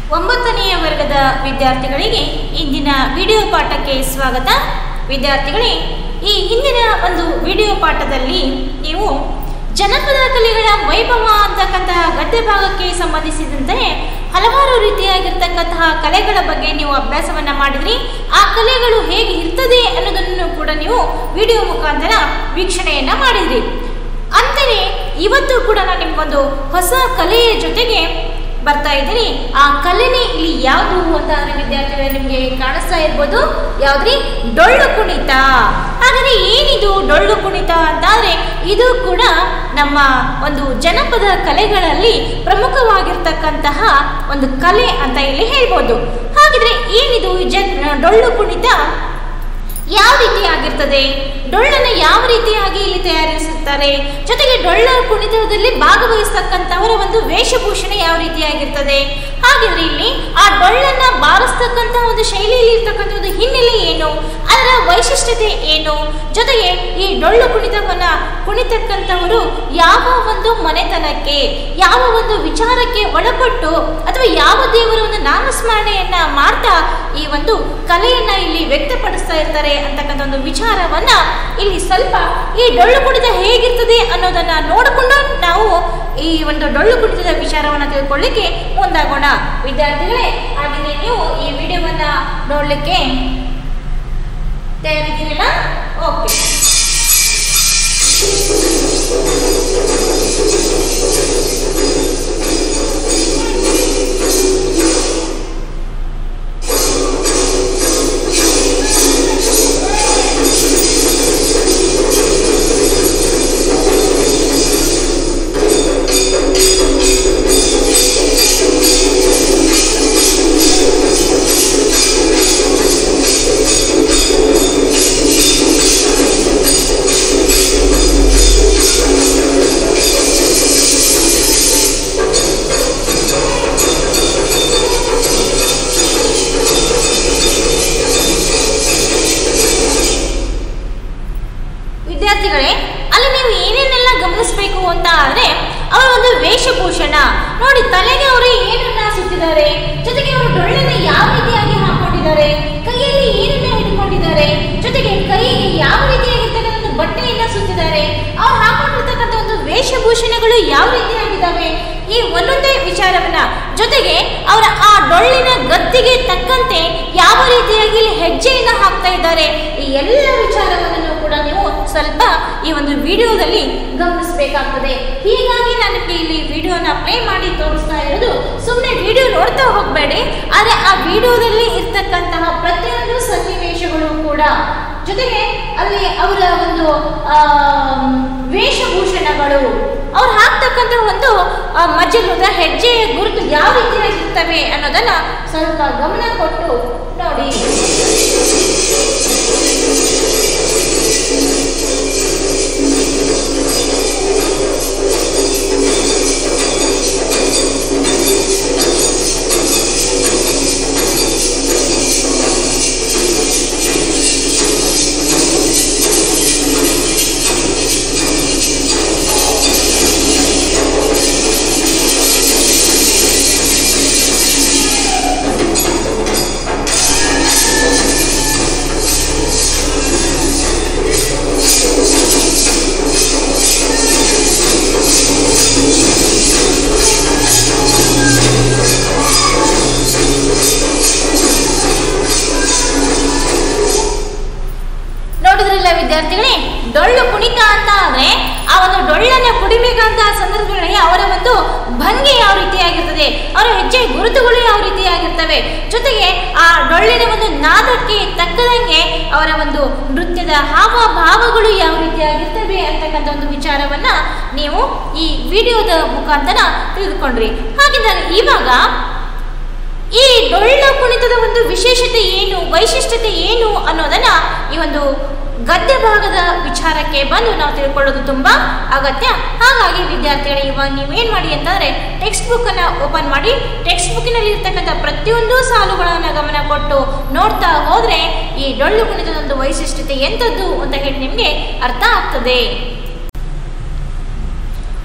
ಒಂಬತ್ತನೆಯ ವರ್ಗದ ವಿದ್ಯಾರ್ಥಿಗಳಿಗೆ ಇಂದಿನ ವಿಡಿಯೋ ಪಾಠಕ್ಕೆ ಸ್ವಾಗತ ವಿದ್ಯಾರ್ಥಿಗಳೇ ಈ ಹಿಂದಿನ ಒಂದು ವಿಡಿಯೋ ಪಾಠದಲ್ಲಿ ನೀವು ಜನಪದ ಕಲೆಗಳ ವೈಭವ ಅಂತಕ್ಕಂತಹ ಗದ್ಯ ಭಾಗಕ್ಕೆ ಸಂಬಂಧಿಸಿದಂತೆ ಹಲವಾರು ರೀತಿಯಾಗಿರ್ತಕ್ಕಂತಹ ಕಲೆಗಳ ಬಗ್ಗೆ ನೀವು ಅಭ್ಯಾಸವನ್ನ ಮಾಡಿದ್ರಿ ಆ ಕಲೆಗಳು ಹೇಗೆ ಇರ್ತದೆ ಅನ್ನೋದನ್ನು ಕೂಡ ನೀವು ವಿಡಿಯೋ ಮುಖಾಂತರ ವೀಕ್ಷಣೆಯನ್ನ ಮಾಡಿದ್ರಿ ಅಂತೆಯೇ ಇವತ್ತು ಕೂಡ ನಾನು ನಿಮ್ಗೊಂದು ಹೊಸ ಕಲೆಯ ಜೊತೆಗೆ ಬರ್ತಾ ಇದ್ದೀನಿ ಆ ಕಲೆನೇ ಇಲ್ಲಿ ಯಾವುದು ಅಂತ ಅಂದ್ರೆ ವಿದ್ಯಾರ್ಥಿಗಳೇ ನಿಮಗೆ ಕಾಣಿಸ್ತಾ ಇರ್ಬೋದು ಯಾವ್ದ್ರಿ ಡೊಳ್ಳು ಕುಣಿತ ಹಾಗಾದ್ರೆ ಏನಿದು ಡೊಳ್ಳು ಕುಣಿತ ಅಂತಾದ್ರೆ ಇದು ಕೂಡ ನಮ್ಮ ಒಂದು ಜನಪದ ಕಲೆಗಳಲ್ಲಿ ಪ್ರಮುಖವಾಗಿರ್ತಕ್ಕಂತಹ ಒಂದು ಕಲೆ ಅಂತ ಇಲ್ಲಿ ಹೇಳ್ಬೋದು ಹಾಗಿದ್ರೆ ಏನಿದು ಈ ಜನ್ ಡೊಳ್ಳು ಕುಣಿತ ಯಾವ ರೀತಿಯಾಗಿರ್ತದೆ ಡೊಳ್ಳನ್ನು ಯಾವ ರೀತಿಯಾಗಿ ಇಲ್ಲಿ ತಯಾರಿಸುತ್ತಾರೆ ಜೊತೆಗೆ ಡೊಳ್ಳ ಕುಣಿತದಲ್ಲಿ ಭಾಗವಹಿಸ್ತಕ್ಕಂಥವರ ಒಂದು ವೇಷಭೂಷಣ ಯಾವ ರೀತಿಯಾಗಿರ್ತದೆ ಹಾಗಿದ್ರೆ ಇಲ್ಲಿ ಆ ಡೊಳ್ಳನ್ನ ಬಾರಿಸ್ತಕ್ಕಂಥ ಒಂದು ಶೈಲಿಯಲ್ಲಿ ಇರ್ತಕ್ಕಂಥ ಒಂದು ಹಿನ್ನೆಲೆ ಏನು ಅದರ ವೈಶಿಷ್ಟ್ಯತೆ ಏನು ಜೊತೆಗೆ ಈ ಡೊಳ್ಳು ಕುಣಿತವನ್ನ ಕುಣಿತಕ್ಕಂಥವರು ಯಾವ ಒಂದು ಮನೆತನಕ್ಕೆ ಯಾವ ಒಂದು ವಿಚಾರಕ್ಕೆ ಒಳಪಟ್ಟು ಅಥವಾ ಯಾವ ದೇವರ ಒಂದು ನಾಮಸ್ಮರಣೆಯನ್ನ ಮಾಡ್ತಾ ಈ ಒಂದು ಕಲೆಯನ್ನ ಇಲ್ಲಿ ವ್ಯಕ್ತಪಡಿಸ್ತಾ ಇರ್ತಾರೆ ಅಂತಕ್ಕಂಥ ಒಂದು ವಿಚಾರವನ್ನ ಇಲ್ಲಿ ಸ್ವಲ್ಪ ಈ ಡೊಳ್ಳು ಕುಣಿತ ಹೇಗಿರ್ತದೆ ಅನ್ನೋದನ್ನ ನೋಡಿಕೊಂಡು ನಾವು ಈ ಒಂದು ಡೊಳ್ಳು ಕುಣಿತದ ವಿಚಾರವನ್ನ ತಿಳ್ಕೊಳ್ಳಿಕ್ಕೆ ಮುಂದಾಗೋಣ ವಿದ್ಯಾರ್ಥಿಗಳೇ ಹಾಗೆಯೇ ನೀವು ಈ ವಿಡಿಯೋವನ್ನ ನೋಡ್ಲಿಕ್ಕೆ ತಯಾರಿದ್ದೀರಲ್ಲ ಓಕೆ ವಿದ್ಯಾರ್ಥಿಗಳೇ ಅಲ್ಲಿ ನೀವು ಏನೇನೆಲ್ಲ ಗಮನಿಸಬೇಕು ಅಂತ ಆದ್ರೆ ಅವರ ಒಂದು ವೇಷಭೂಷಣ ನೋಡಿ ತಲೆಗೆ ಅವರು ಏನನ್ನ ಸುತ್ತಿದ್ದಾರೆ ಜೊತೆಗೆ ಅವರು ಡೊಳ್ಳನ್ನ ಯಾವ ರೀತಿಯಾಗಿ ಹಾಕೊಂಡಿದ್ದಾರೆ ಕೈಯಲ್ಲಿ ಏನನ್ನ ಹಿಡ್ಕೊಂಡಿದ್ದಾರೆ ಜೊತೆಗೆ ಕೈಗೆ ಯಾವ ರೀತಿಯಾಗಿರ್ತಕ್ಕಂಥ ಒಂದು ಬಟ್ಟೆಯನ್ನ ಸುತ್ತಿದ್ದಾರೆ ಅವ್ರು ಹಾಕೊಂಡಿರ್ತಕ್ಕಂಥ ಒಂದು ವೇಷಭೂಷಣಗಳು ಯಾವ ರೀತಿಯಾಗಿದ್ದಾವೆ ಈ ಒಂದೊಂದೇ ವಿಚಾರವನ್ನ ಜೊತೆಗೆ ಅವರ ಆ ಡೊಳ್ಳಿನ ಗತ್ತಿಗೆ ತಕ್ಕಂತೆ ಯಾವ ರೀತಿಯಾಗಿ ಇಲ್ಲಿ ಹೆಜ್ಜೆಯನ್ನ ಹಾಕ್ತಾ ಇದ್ದಾರೆ ಈ ಎಲ್ಲ ವಿಚಾರವನ್ನು ಕೂಡ ನೀವು ಸ್ವಲ್ಪ ಈ ಒಂದು ವಿಡಿಯೋದಲ್ಲಿ ಗಮನಿಸಬೇಕಾಗ್ತದೆ ಹೀಗಾಗಿ ನಾನು ನಿಮಗೆ ಇಲ್ಲಿ ವಿಡಿಯೋನ ಪ್ಲೇ ಮಾಡಿ ತೋರಿಸ್ತಾ ಇರೋದು ಸುಮ್ಮನೆ ವಿಡಿಯೋ ನೋಡ್ತಾ ಹೋಗಬೇಡಿ ಆದರೆ ಆ ವಿಡಿಯೋದಲ್ಲಿ ಇರ್ತಕ್ಕಂತಹ ಪ್ರತಿಯೊಂದು ಸನ್ನಿವೇಶಗಳು ಕೂಡ ಜೊತೆಗೆ ಅಲ್ಲಿ ಅವರ ಒಂದು ಆ, ವೇಷಭೂಷಣಗಳು ಅವ್ರು ಹಾಕ್ತಕ್ಕಂಥ ಒಂದು ಆ, ಮಜ್ಜಲದ ಹೆಜ್ಜೆಯ ಗುರುತು ಯಾವ ರೀತಿಯಾಗಿರ್ತವೆ ಅನ್ನೋದನ್ನ ಸ್ವಲ್ಪ ಗಮನ ಕೊಟ್ಟು ನೋಡಿ ನೋಡಿದ್ರಲ್ಲ ವಿದ್ಯಾರ್ಥಿಗಳೇ ಡೊಳ್ಳು ಕುಣಿತ ಅಂತ ಆದ್ರೆ ಆ ಒಂದು ಡೊಳ್ಳನ್ನ ಕುಡಿಬೇಕಂತ ಸಂದರ್ಭಗಳಲ್ಲಿ ಅವರ ಒಂದು ಭಂಗಿ ಯಾವ ರೀತಿಯಾಗಿರ್ತದೆ ಅವರ ಹೆಜ್ಜೆ ಗುರುತುಗಳು ಯಾವ ರೀತಿಯಾಗಿರ್ತವೆ ಜೊತೆಗೆ ಆ ಡೊಳ್ಳಿನ ಒಂದು ನಾದಕ್ಕೆ ತಕ್ಕದಂಗೆ ಅವರ ಒಂದು ನೃತ್ಯದ ಹಾವಭಾವಗಳು ಯಾವ ರೀತಿಯಾಗಿರ್ತವೆ ಅಂತಕ್ಕಂಥ ಒಂದು ವಿಚಾರವನ್ನ ನೀವು ಈ ವಿಡಿಯೋದ ಮುಖಾಂತರ ತಿಳಿದುಕೊಂಡ್ರಿ ಹಾಗಿದ್ದರೆ ಇವಾಗ ಈ ಡೊಳ್ಳು ಕುಣಿತದ ಒಂದು ವಿಶೇಷತೆ ಏನು ವೈಶಿಷ್ಟ್ಯತೆ ಏನು ಅನ್ನೋದನ್ನ ಈ ಒಂದು ಗದ್ಯ ಭಾಗದ ವಿಚಾರಕ್ಕೆ ಬಂದು ನಾವು ತಿಳ್ಕೊಳ್ಳೋದು ತುಂಬಾ ಅಗತ್ಯ ಹಾಗಾಗಿ ವಿದ್ಯಾರ್ಥಿಗಳು ಇವಾಗ ನೀವೇನ್ ಮಾಡಿ ಅಂತಂದ್ರೆ ಟೆಕ್ಸ್ಟ್ ಬುಕ್ ಅನ್ನ ಓಪನ್ ಮಾಡಿ ಟೆಕ್ಸ್ಟ್ ಬುಕ್ಕಿನಲ್ಲಿ ಇರ್ತಕ್ಕಂಥ ಪ್ರತಿಯೊಂದು ಸಾಲುಗಳನ್ನ ಗಮನ ಕೊಟ್ಟು ನೋಡ್ತಾ ಹೋದ್ರೆ ಈ ಡೊಳ್ಳು ಕುಣಿತದ ಒಂದು ವೈಶಿಷ್ಟ್ಯತೆ ಎಂಥದ್ದು ಅಂತ ಹೇಳಿ ನಿಮಗೆ ಅರ್ಥ ಆಗ್ತದೆ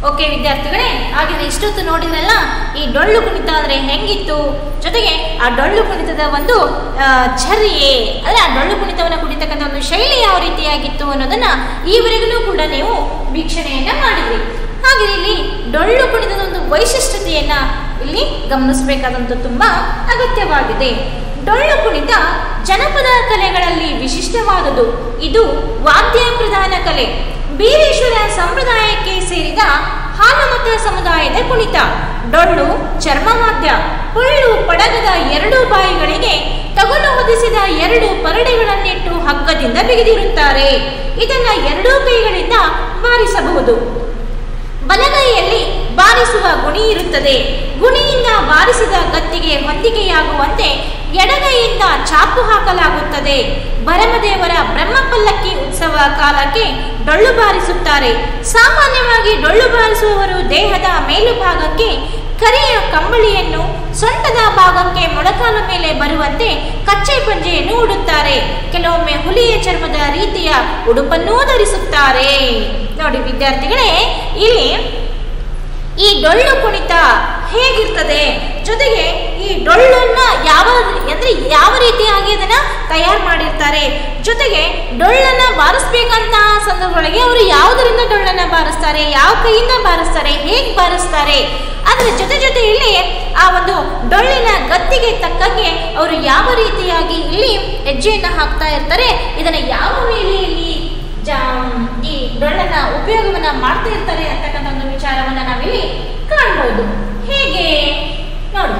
ಓಕೆ ವಿದ್ಯಾರ್ಥಿಗಳೇ ಹಾಗಿದ್ರೆ ಇಷ್ಟೊತ್ತು ನೋಡಿದ್ರಲ್ಲ ಈ ಡೊಳ್ಳು ಕುಣಿತ ಅಂದರೆ ಹೆಂಗಿತ್ತು ಜೊತೆಗೆ ಆ ಡೊಳ್ಳು ಕುಣಿತದ ಒಂದು ಆ, ಚರ್ಯೆ ಅಂದರೆ ಆ ಡೊಳ್ಳು ಕುಣಿತವನ್ನು ಕುಣಿತಕ್ಕಂಥ ಒಂದು ಶೈಲಿ ಯಾವ ರೀತಿಯಾಗಿತ್ತು ಅನ್ನೋದನ್ನ ಈವರೆಗೂ ಕೂಡ ನೀವು ವೀಕ್ಷಣೆಯನ್ನ ಮಾಡಿದ್ರಿ ಹಾಗೆ ಇಲ್ಲಿ ಡೊಳ್ಳು ಕುಣಿತದ ಒಂದು ವೈಶಿಷ್ಟ್ಯತೆಯನ್ನ ಇಲ್ಲಿ ಗಮನಿಸಬೇಕಾದಂಥ ತುಂಬಾ ಅಗತ್ಯವಾಗಿದೆ ಡೊಳ್ಳು ಕುಣಿತ ಜನಪದ ಕಲೆಗಳಲ್ಲಿ ವಿಶಿಷ್ಟವಾದುದು ಇದು ವಾದ್ಯ ಪ್ರಧಾನ ಕಲೆ ಬೀರೇಶ್ವರ ಸಂಪ್ರದಾಯಕ್ಕೆ ಸೇರಿದ ಹಾಲಮತ ಸಮುದಾಯದ ಕುಣಿತ ಡೊಳ್ಳು ಚರ್ಮವಾದ್ಯ ಪೊಳ್ಳು ಪಡಗದ ಎರಡು ಬಾಯಿಗಳಿಗೆ ತಗುಲು ಹೊದಿಸಿದ ಎರಡು ಪರಡೆಗಳನ್ನಿಟ್ಟು ಹಗ್ಗದಿಂದ ಬಿಗಿದಿರುತ್ತಾರೆ ಇದನ್ನ ಎರಡೂ ಕೈಗಳಿಂದ ಬಾರಿಸಬಹುದು ಬಲಗೈಯಲ್ಲಿ ಬಾರಿಸುವ ಗುಣಿ ಇರುತ್ತದೆ ಗುಣಿಯಿಂದ ಬಾರಿಸಿದ ಗತ್ತಿಗೆ ಹೊಂದಿಕೆಯಾಗುವಂತೆ ಎಡಗೈಯಿಂದ ಚಾಪು ಹಾಕಲಾಗುತ್ತದೆ ಭರಮದೇವರ ಬ್ರಹ್ಮಪಲ್ಲಕ್ಕಿ ಉತ್ಸವ ಕಾಲಕ್ಕೆ ಡೊಳ್ಳು ಬಾರಿಸುತ್ತಾರೆ ಸಾಮಾನ್ಯವಾಗಿ ಡೊಳ್ಳು ಬಾರಿಸುವವರು ದೇಹದ ಮೇಲುಭಾಗಕ್ಕೆ ಕರೆಯ ಕಂಬಳಿಯನ್ನು ಸೊಂಟದ ಭಾಗಕ್ಕೆ ಮೊಳಕಾಲ ಮೇಲೆ ಬರುವಂತೆ ಕಚ್ಚೆ ಪಂಜೆಯನ್ನು ಉಡುತ್ತಾರೆ ಕೆಲವೊಮ್ಮೆ ಹುಲಿಯ ಚರ್ಮದ ರೀತಿಯ ಉಡುಪನ್ನೂ ಧರಿಸುತ್ತಾರೆ ನೋಡಿ ವಿದ್ಯಾರ್ಥಿಗಳೇ ಇಲ್ಲಿ ಈ ಡೊಳ್ಳು ಕುಣಿತ ಹೇಗಿರ್ತದೆ ಜೊತೆಗೆ ಈ ಡೊಳ್ಳನ್ನ ಯಾವ ಅಂದ್ರೆ ಯಾವ ರೀತಿಯಾಗಿ ಅದನ್ನ ತಯಾರು ಮಾಡಿರ್ತಾರೆ ಜೊತೆಗೆ ಡೊಳ್ಳನ್ನ ಬಾರಿಸ್ಬೇಕಂತ ಸಂದರ್ಭಗಳಿಗೆ ಅವರು ಯಾವುದರಿಂದ ಡೊಳ್ಳನ್ನ ಬಾರಿಸ್ತಾರೆ ಯಾವ ಕೈಯಿಂದ ಬಾರಿಸ್ತಾರೆ ಹೇಗೆ ಬಾರಿಸ್ತಾರೆ ಅದರ ಜೊತೆ ಜೊತೆಯಲ್ಲಿ ಆ ಒಂದು ಡೊಳ್ಳಿನ ಗತ್ತಿಗೆ ತಕ್ಕಂಗೆ ಅವರು ಯಾವ ರೀತಿಯಾಗಿ ಇಲ್ಲಿ ಹೆಜ್ಜೆಯನ್ನ ಹಾಕ್ತಾ ಇರ್ತಾರೆ ಇದನ್ನ ಯಾವ ವೇಳೆಯಲ್ಲಿ ಜಾ ಈ ಡೊಳ್ಳನ್ನ ಉಪಯೋಗವನ್ನ ಮಾಡ್ತಾ ಇರ್ತಾರೆ ಅಂತಕ್ಕಂಥ ಒಂದು ವಿಚಾರವನ್ನ ನಾವಿಲ್ಲಿ ಕಾಣ್ಬೋದು ಹೇಗೆ ನೋಡಿ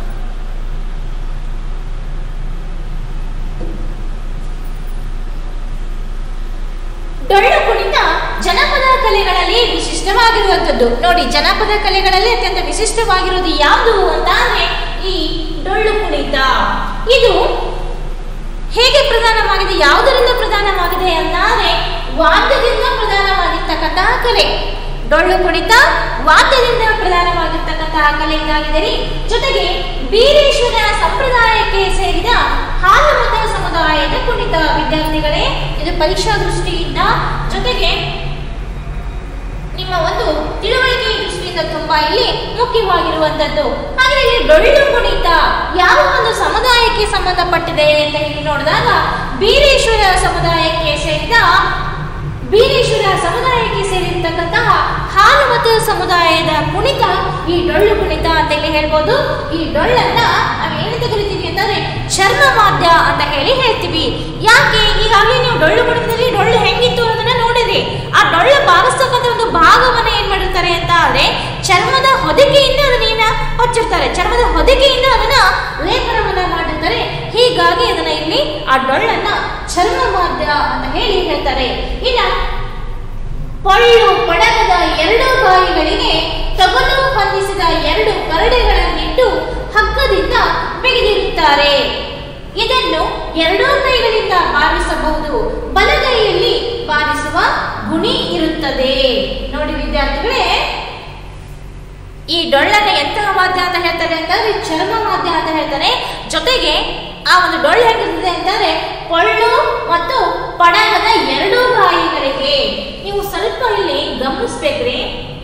ಡೊಳ್ಳು ಕುಣಿತ ಜನಪದ ಕಲೆಗಳಲ್ಲಿ ವಿಶಿಷ್ಟವಾಗಿರುವಂಥದ್ದು ನೋಡಿ ಜನಪದ ಕಲೆಗಳಲ್ಲಿ ಅತ್ಯಂತ ವಿಶಿಷ್ಟವಾಗಿರೋದು ಯಾವುದು ಅಂತ ಅಂದ್ರೆ ಈ ಡೊಳ್ಳು ಕುಣಿತ ಇದು ಹೇಗೆ ಪ್ರಧಾನವಾಗಿದೆ ಯಾವುದರಿಂದ ಪ್ರಧಾನವಾಗಿದೆ ಅಂತಾದ್ರೆ ವಾದ್ಯದಿಂದ ಪ್ರಧಾನವಾಗಿರ್ತಕ್ಕಂತಹ ಕಲೆ ಡೊಳ್ಳು ಕುಣಿತ ವಾದ್ಯದಿಂದ ಪ್ರಧಾನವಾಗಿರ್ತಕ್ಕಂತಹ ಕಲೆ ಇದಾಗಿದೆ ರೀ ಜೊತೆಗೆ ಬೀರೇಶ್ವರ ಸಂಪ್ರದಾಯಕ್ಕೆ ಸೇರಿದ ಹಾಲುಮತ ಸಮುದಾಯದ ಕುಣಿತ ವಿದ್ಯಾರ್ಥಿಗಳೇ ಇದು ಪರೀಕ್ಷಾ ದೃಷ್ಟಿಯಿಂದ ಜೊತೆಗೆ ನಿಮ್ಮ ಒಂದು ತಿಳುವಳಿಕೆ ದೃಷ್ಟಿಯಿಂದ ತುಂಬಾ ಇಲ್ಲಿ ಮುಖ್ಯವಾಗಿರುವಂತದ್ದು ಹಾಗೆ ಇಲ್ಲಿ ಡೊಳ್ಳು ಕುಣಿತ ಯಾವ ಒಂದು ಸಮುದಾಯಕ್ಕೆ ಸಂಬಂಧಪಟ್ಟಿದೆ ಅಂತ ಹೇಳಿ ನೋಡಿದಾಗ ಬೀರೇಶ್ವರ ಸಮುದಾಯಕ್ಕೆ ಸೇರಿದ ಬೀರೇಶ್ವರ ಸಮುದಾಯಕ್ಕೆ ಸೇರಿರ್ತಕ್ಕಂತಹ ಹಾಲುಮತ ಸಮುದಾಯದ ಕುಣಿತ ಈ ಡೊಳ್ಳು ಕುಣಿತ ಅಂತ ಇಲ್ಲಿ ಹೇಳ್ಬೋದು ಈ ಡೊಳ್ಳನ್ನ ನಾವು ಏನಂತ ಕರಿತೀವಿ ಅಂತಂದ್ರೆ ಚರ್ಮವಾದ್ಯ ಅಂತ ಹೇಳಿ ಹೇಳ್ತೀವಿ ಯಾಕೆ ಈಗಾಗಲೇ ನೀವು ಡೊಳ್ಳು ಕುಣಿತದಲ್ಲಿ ಡೊಳ್ಳು ಹೆಂಗಿತ್ತು ಅನ್ನೋದನ್ನ ನೋಡಿದ್ರಿ ಆ ಡೊಳ್ಳು ಬಾರಿಸ್ತಕ್ಕಂಥ ಒಂದು ಭಾಗವನ್ನ ಏನ್ ಮಾಡಿರ್ತಾರೆ ಅಂತ ಆದ್ರೆ ಚರ್ಮದ ಹೊದಿಕೆಯಿಂದ ಅದನ್ನ ಹಚ್ಚಿರ್ತಾರೆ ಚರ್ಮದ ಹೊದಿಕೆಯಿಂದ ಅದನ್ನ ಲೇಪನವನ್ನ ಮಾಡಿರ್ತಾರೆ ಹೀಗಾಗಿ ಅದನ್ನ ಇಲ್ಲಿ ಆ ಡೊಳ್ಳನ್ನ ಚರ್ಮವಾದ್ಯ ಅಂತ ಹೇಳಿ ಹೇಳ್ತಾರೆ ಇನ್ನ ಪೊಳ್ಳು ಪಡಗದ ಎರಡು ಬಾಯಿಗಳಿಗೆ ತಗಲು ಹೊಂದಿಸಿದ ಎರಡು ಪರಡೆಗಳನ್ನಿಟ್ಟು ಹಗ್ಗದಿಂದ ಬಿಗಿದಿರುತ್ತಾರೆ ಇದನ್ನು ಎರಡೂ ಕೈಗಳಿಂದ ಬಾರಿಸಬಹುದು ಬಲಗೈಯಲ್ಲಿ ಬಾರಿಸುವ ಗುಣಿ ಇರುತ್ತದೆ ನೋಡಿ ವಿದ್ಯಾರ್ಥಿಗಳೇ ಈ ಡೊಳ್ಳನ್ನ ಎಂತಹ ವಾದ್ಯ ಅಂತ ಹೇಳ್ತಾರೆ ಅಂತಂದ್ರೆ ಚರ್ಮ ವಾದ್ಯ ಅಂತ ಹೇಳ್ತಾರೆ ಜೊತೆಗೆ ಆ ಒಂದು ಡೊಳ್ಳು ಹೇಗಿರ್ತದೆ ಅಂತಂದ್ರೆ ಪೊಳ್ಳು ಮತ್ತು ಪಡಗದ ಎರಡೂ ಬಾಯಿಗಳಿಗೆ ನೀವು ಸ್ವಲ್ಪ ಇಲ್ಲಿ ಗಮನಿಸ್ಬೇಕ್ರಿ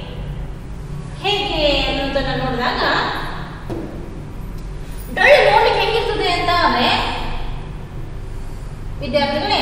ಹೇಗೆ ಅನ್ನೋದನ್ನ ನೋಡಿದಾಗ ಡೊಳ್ಳು ನೋಡ್ಲಿಕ್ಕೆ ಹೆಂಗಿರ್ತದೆ ಅಂತ ಅಂದ್ರೆ ವಿದ್ಯಾರ್ಥಿಗಳೇ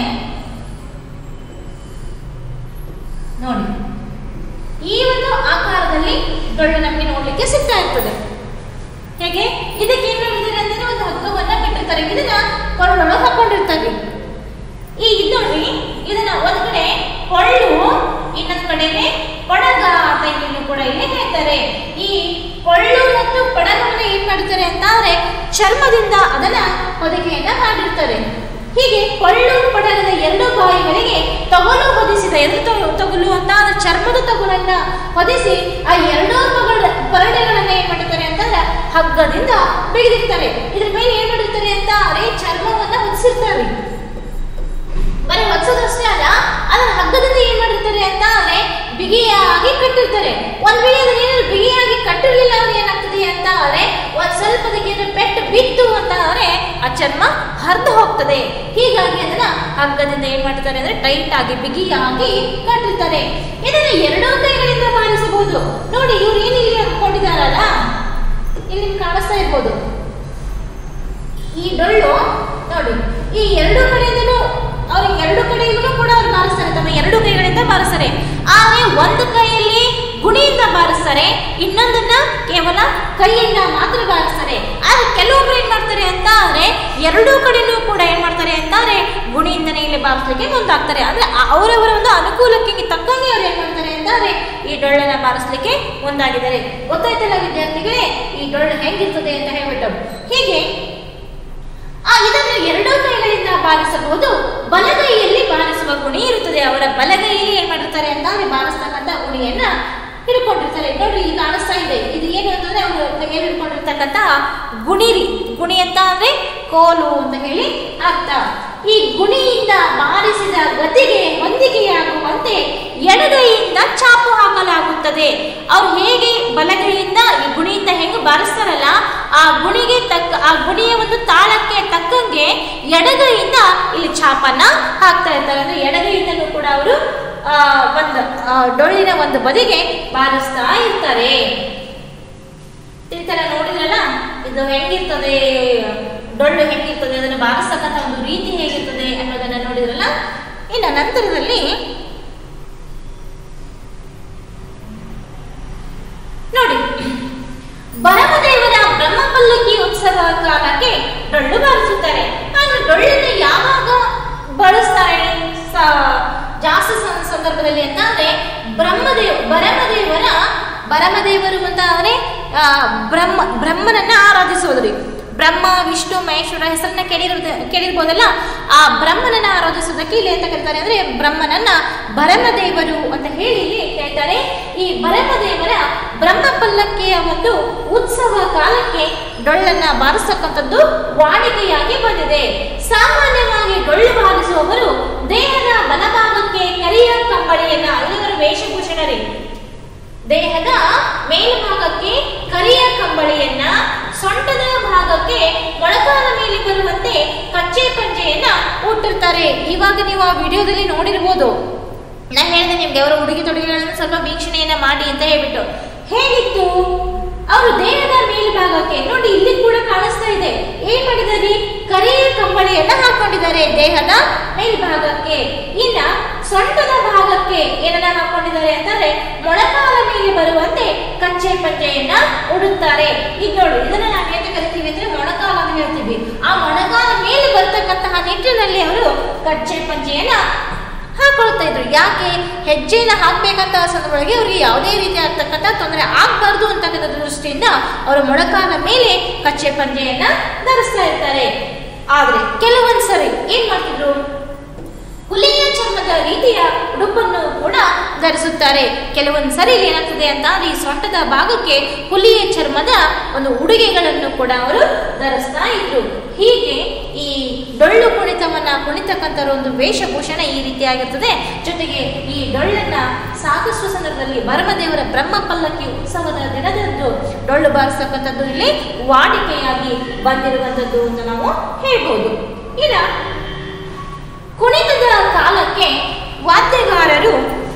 ನೋಡಿ ಈ ಒಂದು ಆಕಾರದಲ್ಲಿ ಡೊಳ್ಳು ನಮಗೆ ನೋಡ್ಲಿಕ್ಕೆ ಸಿಗ್ತಾ ಇರ್ತದೆ ಹೇಗೆ ಇದಕ್ಕೆ ಏನ್ ಮಾಡಿದ್ದಾರೆ ಅಂದ್ರೆ ಒಂದು ಹಗ್ಗವನ್ನ ಕಟ್ಟಿರ್ತಾರೆ ಇದನ್ನ ಕೊರಳೊಳಗೆ ಹಾಕೊಂಡಿರ್ತಾರೆ ಈ ಇದು ನೋಡ್ರಿ ಇದನ್ನ ಒಂದ್ ಕಡೆ ಕೊಳ್ಳು ಇನ್ನೊಂದ್ ಕಡೆಗೆ ಪಡಗ ಅಂತ ಇಲ್ಲಿ ಕೂಡ ಇಲ್ಲಿ ಹೇಳ್ತಾರೆ ಈ ಕೊಳ್ಳು ಮತ್ತು ಪಡಗವನ್ನ ಏನ್ ಮಾಡ್ತಾರೆ ಅಂತ ಅಂದ್ರೆ ಚರ್ಮದಿಂದ ಅದನ್ನ ಹೊದಿಕೆಯನ್ನ ಮಾಡಿರ್ತಾರೆ ಹೀಗೆ ಕೊಳ್ಳು ಪಡಗದ ಎರಡು ಬಾಯಿಗಳಿಗೆ ತಗಲು ಹೊದಿಸಿದ ಎರಡು ತೊ- ತಗುಲು ಅಂತ ಅಂದ್ರೆ ಚರ್ಮದ ತಗುಲನ್ನ ಹೊದಿಸಿ ಆ ಎರಡೂ ತಗಳ ಪರಡೆಗಳನ್ನ ಏನ್ ಮಾಡಿರ್ತಾರೆ ಅಂತಂದ್ರೆ ಹಗ್ಗದಿಂದ ಬಿಗಿದಿರ್ತಾರೆ ಇದ್ರ ಮೇಲೆ ಏನ್ ಮಾಡಿರ್ತಾರೆ ಅಂತ ಅಂದ್ರೆ ಚರ್ಮವನ್ನ ಹೊದಿಸಿರ್ತಾರೆ ಬರೀ ಹೊಚ್ಚೋದಷ್ಟೇ ಅಲ್ಲ ಅದನ್ನ ಹಗ್ಗದಿಂದ ಏನ್ ಮಾಡಿರ್ತಾರೆ ಅಂತ ಅಂದ್ರೆ ಬಿಗಿಯಾಗಿ ಕಟ್ಟಿರ್ತಾರೆ ಒಂದ್ ವೇಳೆ ಅದನ್ನ ಏನಾದ್ರು ಬಿಗಿಯಾಗಿ ಕಟ್ಟಿರ್ಲಿಲ್ಲ ಅಂದ್ರೆ ಏನಾಗ್ತದೆ ಅಂತ ಅಂದ್ರೆ ಒಂದ್ ಸ್ವಲ್ಪ ಅದಕ್ಕೆ ಏನಾದ್ರು ಪೆಟ್ಟು ಬಿತ್ತು ಅಂತ ಅಂದ್ರೆ ಆ ಚರ್ಮ ಹರಿದು ಹೋಗ್ತದೆ ಹೀಗಾಗಿ ಅದನ್ನ ಹಗ್ಗದಿಂದ ಏನ್ ಮಾಡ್ತಾರೆ ಅಂದ್ರೆ ಟೈಟ್ ಆಗಿ ಬಿಗಿಯಾಗಿ ಕಟ್ಟಿರ್ತಾರೆ ಇದನ್ನ ಎರಡೂ ಕೈಗಳಿಂದ ಬಾರಿಸಬಹುದು ಬಾರಿಸಬಹುದು ನೋಡಿ ಇವ್ರು ಏನು ಇಲ್ಲಿ ಹಾಕೊಂಡಿದಾರಲ್ಲ ಇಲ್ಲಿ ನಿಮ್ಗೆ ಕಾಣಿಸ್ತಾ ಇರ್ಬೋದು ಈ ಡೊಳ್ಳು ನೋಡಿ ಈ ಎರಡು ಕಡೆಯಿಂದಲೂ ಅವ್ರಿಗೆ ಎರಡು ಕಡೆಯಿಂದಲೂ ಕೂಡ ಅವ್ರು ಬಾರಿಸ್ತಾರೆ ತಮ್ಮ ಎರಡು ಕೈಗಳಿಂದ ಬಾರಿಸ್ತಾರೆ ಆದರೆ ಒಂದು ಕೈಯಲ್ಲಿ ಗುಣಿಯಿಂದ ಬಾರಿಸ್ತಾರೆ ಇನ್ನೊಂದನ್ನ ಕೇವಲ ಕೈಯಿಂದ ಮಾತ್ರ ಬಾರಿಸ್ತಾರೆ ಆದ್ರೆ ಕೆಲವೊಬ್ರು ಏನ್ ಮಾಡ್ತಾರೆ ಅಂತ ಅಂದ್ರೆ ಎರಡೂ ಕಡೆನೂ ಕೂಡ ಏನ್ ಮಾಡ್ತಾರೆ ಅಂತಾರೆ ಗುಣಿಯಿಂದನೇ ಇಲ್ಲಿ ಬಾರಿಸ್ಲಿಕ್ಕೆ ಮುಂದಾಗ್ತಾರೆ ಅಂದ್ರೆ ಆ- ಅವರವರ ಒಂದು ಅನುಕೂಲಕ್ಕೆ ತಕ್ಕಂಗೆ ಅವ್ರು ಏನ್ ಮಾಡ್ತಾರೆ ಅಂತಾರೆ ಈ ಡೊಳ್ಳನ್ನ ಬಾರಿಸ್ಲಿಕ್ಕೆ ಮುಂದಾಗಿದ್ದಾರೆ ಗೊತ್ತಾಯ್ತಲ್ಲ ವಿದ್ಯಾರ್ಥಿಗಳೇ ಈ ಡೊಳ್ಳು ಹೆಂಗಿರ್ತದೆ ಅಂತ ಹೇಳ್ಬಿಟ್ಟು ಹೀಗೆ ಆ ಇದನ್ನು ಎರಡೂ ಕೈಗಳಿಂದ ಬಾರಿಸಬಹುದು ಬಲಗೈಯಲ್ಲಿ ಬಾರಿಸುವ ಗುಣಿ ಇರುತ್ತದೆ ಅವರ ಬಲಗೈಯಲ್ಲಿ ಏನ್ ಮಾಡಿರ್ತಾರೆ ಅಂತಂದ್ರೆ ಬಾರಿಸ್ತಕ್ಕಂಥ ಗುಣಿಯನ್ನ ಹಿಡ್ಕೊಂಡಿರ್ತಾರೆ ನೋಡ್ರಿ ಇಲ್ಲಿ ಕಾಣಿಸ್ತಾ ಇದೆ ಇದು ಏನು ಅಂತಂದ್ರೆ ಅವರು ಕೈಯಲ್ಲಿ ಹಿಡ್ಕೊಂಡಿರ್ತಕ್ಕಂಥ ಗುಣಿರಿ ಗುಣಿ ಅಂತ ಅಂದ್ರೆ ಕೋಲು ಅಂತ ಹೇಳಿ ಅರ್ಥ ಈ ಗುಣಿಯಿಂದ ಬಾರಿಸಿದ ಗತಿಗೆ ಹೊಂದಿಕೆಯಾಗುವಂತೆ ಎಡಗೈಯಿಂದ ಚಾಪು ಹಾಕಲಾಗುತ್ತದೆ ಅವ್ರು ಹೇಗೆ ಬಲಗೈಯಿಂದ ಈ ಗುಣಿಯಿಂದ ಹೆಂಗೆ ಬಾರಿಸ್ತಾರಲ್ಲ ಆ ಗುಣಿಗೆ ತಕ್ಕ ಆ ಗುಣಿಯ ಒಂದು ತಾಳಕ್ಕೆ ತಕ್ಕಂಗೆ ಎಡಗೈಯಿಂದ ಇಲ್ಲಿ ಚಾಪನ್ನ ಹಾಕ್ತಾ ಇರ್ತಾರೆ ಅಂದ್ರೆ ಎಡಗೈಯಿಂದಲೂ ಕೂಡ ಅವರು ಆ, ಒಂದು ಆ, ಡೊಳ್ಳಿನ ಒಂದು ಬದಿಗೆ ಬಾರಿಸ್ತಾ ಇರ್ತಾರೆ ಈ ತರ ನೋಡಿದ್ರಲ್ಲ ಇದು ಹೆಂಗಿರ್ತದೆ ಡೊಳ್ಳು ಹೆಂಗಿರ್ತದೆ ಅದನ್ನು ಬಾರಿಸ್ತಕ್ಕಂಥ ಒಂದು ರೀತಿ ಹೇಗಿರ್ತದೆ ಅನ್ನೋದನ್ನ ನೋಡಿದ್ರಲ್ಲ ಇನ್ನು ನಂತರದಲ್ಲಿ ನೋಡಿ ಭರಮದೇವರ ಬ್ರಹ್ಮಪಲ್ಲಕ್ಕಿ ಉತ್ಸವ ಕಾಲಕ್ಕೆ ಡೊಳ್ಳು ಬಾರಿಸುತ್ತಾರೆ ಆದ್ರೆ ಡೊಳ್ಳನ್ನು ಯಾವಾಗ ಬಳಸ್ತಾರೆ ಸ- ಜಾಸ್ತಿ ಸಂ- ಸಂದರ್ಭದಲ್ಲಿ ಅಂತ ಅಂದ್ರೆ ಬ್ರಹ್ಮದೇವ್ ಭರಮದೇವರ ಭರಮದೇವರು ಅಂತ ಅಂದ್ರೆ ಆ, ಬ್ರಹ್ಮ ಬ್ರಹ್ಮನನ್ನ ಆರಾಧಿಸುವುದ್ರಿ ಬ್ರಹ್ಮ ವಿಷ್ಣು ಮಹೇಶ್ವರ ಹೆಸರನ್ನ ಕೇಳಿರೋದು ಕೇಳಿರ್ಬೋದಲ್ಲ ಆ ಬ್ರಹ್ಮನನ್ನ ಆರಾಧಿಸುವುದಕ್ಕೆ ಇಲ್ಲಿ ಅಂತ ಕರೀತಾರೆ ಅಂದ್ರೆ ಬ್ರಹ್ಮನನ್ನ ಭರಮದೇವರು ಅಂತ ಹೇಳಿ ಇಲ್ಲಿ ಹೇಳ್ತಾರೆ ಈ ಭರಮದೇವರ ಬ್ರಹ್ಮ ಪಲ್ಲಕ್ಕಿಯ ಒಂದು ಉತ್ಸವ ಕಾಲಕ್ಕೆ ಡೊಳ್ಳನ್ನ ಬಾರಿಸ್ತಕ್ಕಂಥದ್ದು ವಾಡಿಕೆಯಾಗಿ ಬಂದಿದೆ ಸಾಮಾನ್ಯವಾಗಿ ಡೊಳ್ಳು ಬಾರಿಸುವವರು ದೇಹದ ಬಲಭಾಗಕ್ಕೆ ಕರಿಯ ಕಂಬಳಿಯನ್ನ ಇಲ್ಲಿವರ ವೇಷಭೂಷಣರಿ ದೇಹದ ಮೇಲ್ಭಾಗಕ್ಕೆ ಕರಿಯ ಕಂಬಳಿಯನ್ನ ಸೊಂಟದ ಭಾಗಕ್ಕೆ ಮೊಳಕಾಲ ಮೇಲೆ ಬರುವಂತೆ ಕಚ್ಚೆ ಪಂಜೆಯನ್ನ ಉಟ್ಟಿರ್ತಾರೆ ಇವಾಗ ನೀವು ಆ ವಿಡಿಯೋದಲ್ಲಿ ನೋಡಿರ್ಬೋದು ನಾನು ಹೇಳಿದೆ ನಿಮ್ಗೆ ಅವರ ಉಡುಗೆ ತೊಡುಗೆಗಳನ್ನು ಸ್ವಲ್ಪ ವೀಕ್ಷಣೆಯನ್ನ ಮಾಡಿ ಅಂತ ಹೇಳ್ಬಿಟ್ಟು ಹೇಗಿತ್ತು ಅವರು ದೇಹದ ಮೇಲ್ಭಾಗಕ್ಕೆ ನೋಡಿ ಇಲ್ಲಿ ಕೂಡ ಕಾಣಿಸ್ತಾ ಇದೆ ಏನ್ ಮಾಡಿದ್ದಾರೆ ಕರಿಯ ಕಂಬಳಿಯನ್ನ ಹಾಕೊಂಡಿದ್ದಾರೆ ದೇಹದ ಮೇಲ್ಭಾಗಕ್ಕೆ ಇನ್ನ ಸೊಂಟದ ಭಾಗಕ್ಕೆ ಏನನ್ನ ಹಾಕೊಂಡಿದ್ದಾರೆ ಅಂತಂದ್ರೆ ಮೊಳಕಾಲ ಮೇಲೆ ಬರುವಂತೆ ಕಚ್ಚೆ ಪಂಚೆಯನ್ನ ಉಡುತ್ತಾರೆ ಈಗ ನೋಡಿ ಇದನ್ನ ನಾವು ಏನು ಕರಿತೀವಿ ಅಂದ್ರೆ ಮೊಳಕಾಲ ಅಂತ ಹೇಳ್ತೀವಿ ಆ ಮೊಳಕಾಲ ಮೇಲೆ ಬರ್ತಕ್ಕಂತಹ ನಿಟ್ಟಿನಲ್ಲಿ ಅವರು ಕಚ್ಚೆ ಪಂಚೆಯನ್ನ ಹಾಕೊಳ್ತಾ ಇದ್ರು ಯಾಕೆ ಹೆಜ್ಜೆನ ಹಾಕ್ಬೇಕಂತ ಸಂದರ್ಭದೊಳಗೆ ಅವರಿಗೆ ಯಾವುದೇ ರೀತಿ ಆಗ್ತಕ್ಕಂಥ ತೊಂದರೆ ಆಗ್ಬಾರ್ದು ಅಂತಕ್ಕಂಥ ದೃಷ್ಟಿಯಿಂದ ಅವರು ಮೊಳಕಾಲ ಮೇಲೆ ಕಚ್ಚೆ ಪಂಜೆಯನ್ನ ಧರಿಸ್ತಾ ಇರ್ತಾರೆ ಆದ್ರೆ ಕೆಲವೊಂದ್ಸರಿ ಏನ್ ಮಾಡ್ತಿದ್ರು ಹುಲಿಯ ಚರ್ಮದ ರೀತಿಯ ಉಡುಪನ್ನು ಕೂಡ ಧರಿಸುತ್ತಾರೆ ಕೆಲವೊಂದು ಸರಿ ಏನಾಗ್ತದೆ ಅಂತ ಅಂದ್ರೆ ಈ ಸೊಂಟದ ಭಾಗಕ್ಕೆ ಹುಲಿಯ ಚರ್ಮದ ಒಂದು ಉಡುಗೆಗಳನ್ನು ಕೂಡ ಅವರು ಧರಿಸ್ತಾ ಇದ್ರು ಹೀಗೆ ಈ ಡೊಳ್ಳು ಕುಣಿತವನ್ನ ಕುಣಿತಕ್ಕಂಥ ಒಂದು ವೇಷಭೂಷಣ ಈ ರೀತಿಯಾಗಿರ್ತದೆ ಜೊತೆಗೆ ಈ ಡೊಳ್ಳನ್ನ ಸಾಕಷ್ಟು ಸಂದರ್ಭದಲ್ಲಿ ಭರಮದೇವರ ಬ್ರಹ್ಮ ಪಲ್ಲಕ್ಕಿ ಉತ್ಸವದ ದಿನದಂದು ಡೊಳ್ಳು ಬಾರಿಸ್ತಕ್ಕಂಥದ್ದು ಇಲ್ಲಿ ವಾಡಿಕೆಯಾಗಿ ಬಂದಿರುವಂಥದ್ದು ಅಂತ ನಾವು ಹೇಳ್ಬೋದು ಇನ್ನು ಕುಣಿತದ ಕಾಲಕ್ಕೆ ವಾದ್ಯಗಾರರು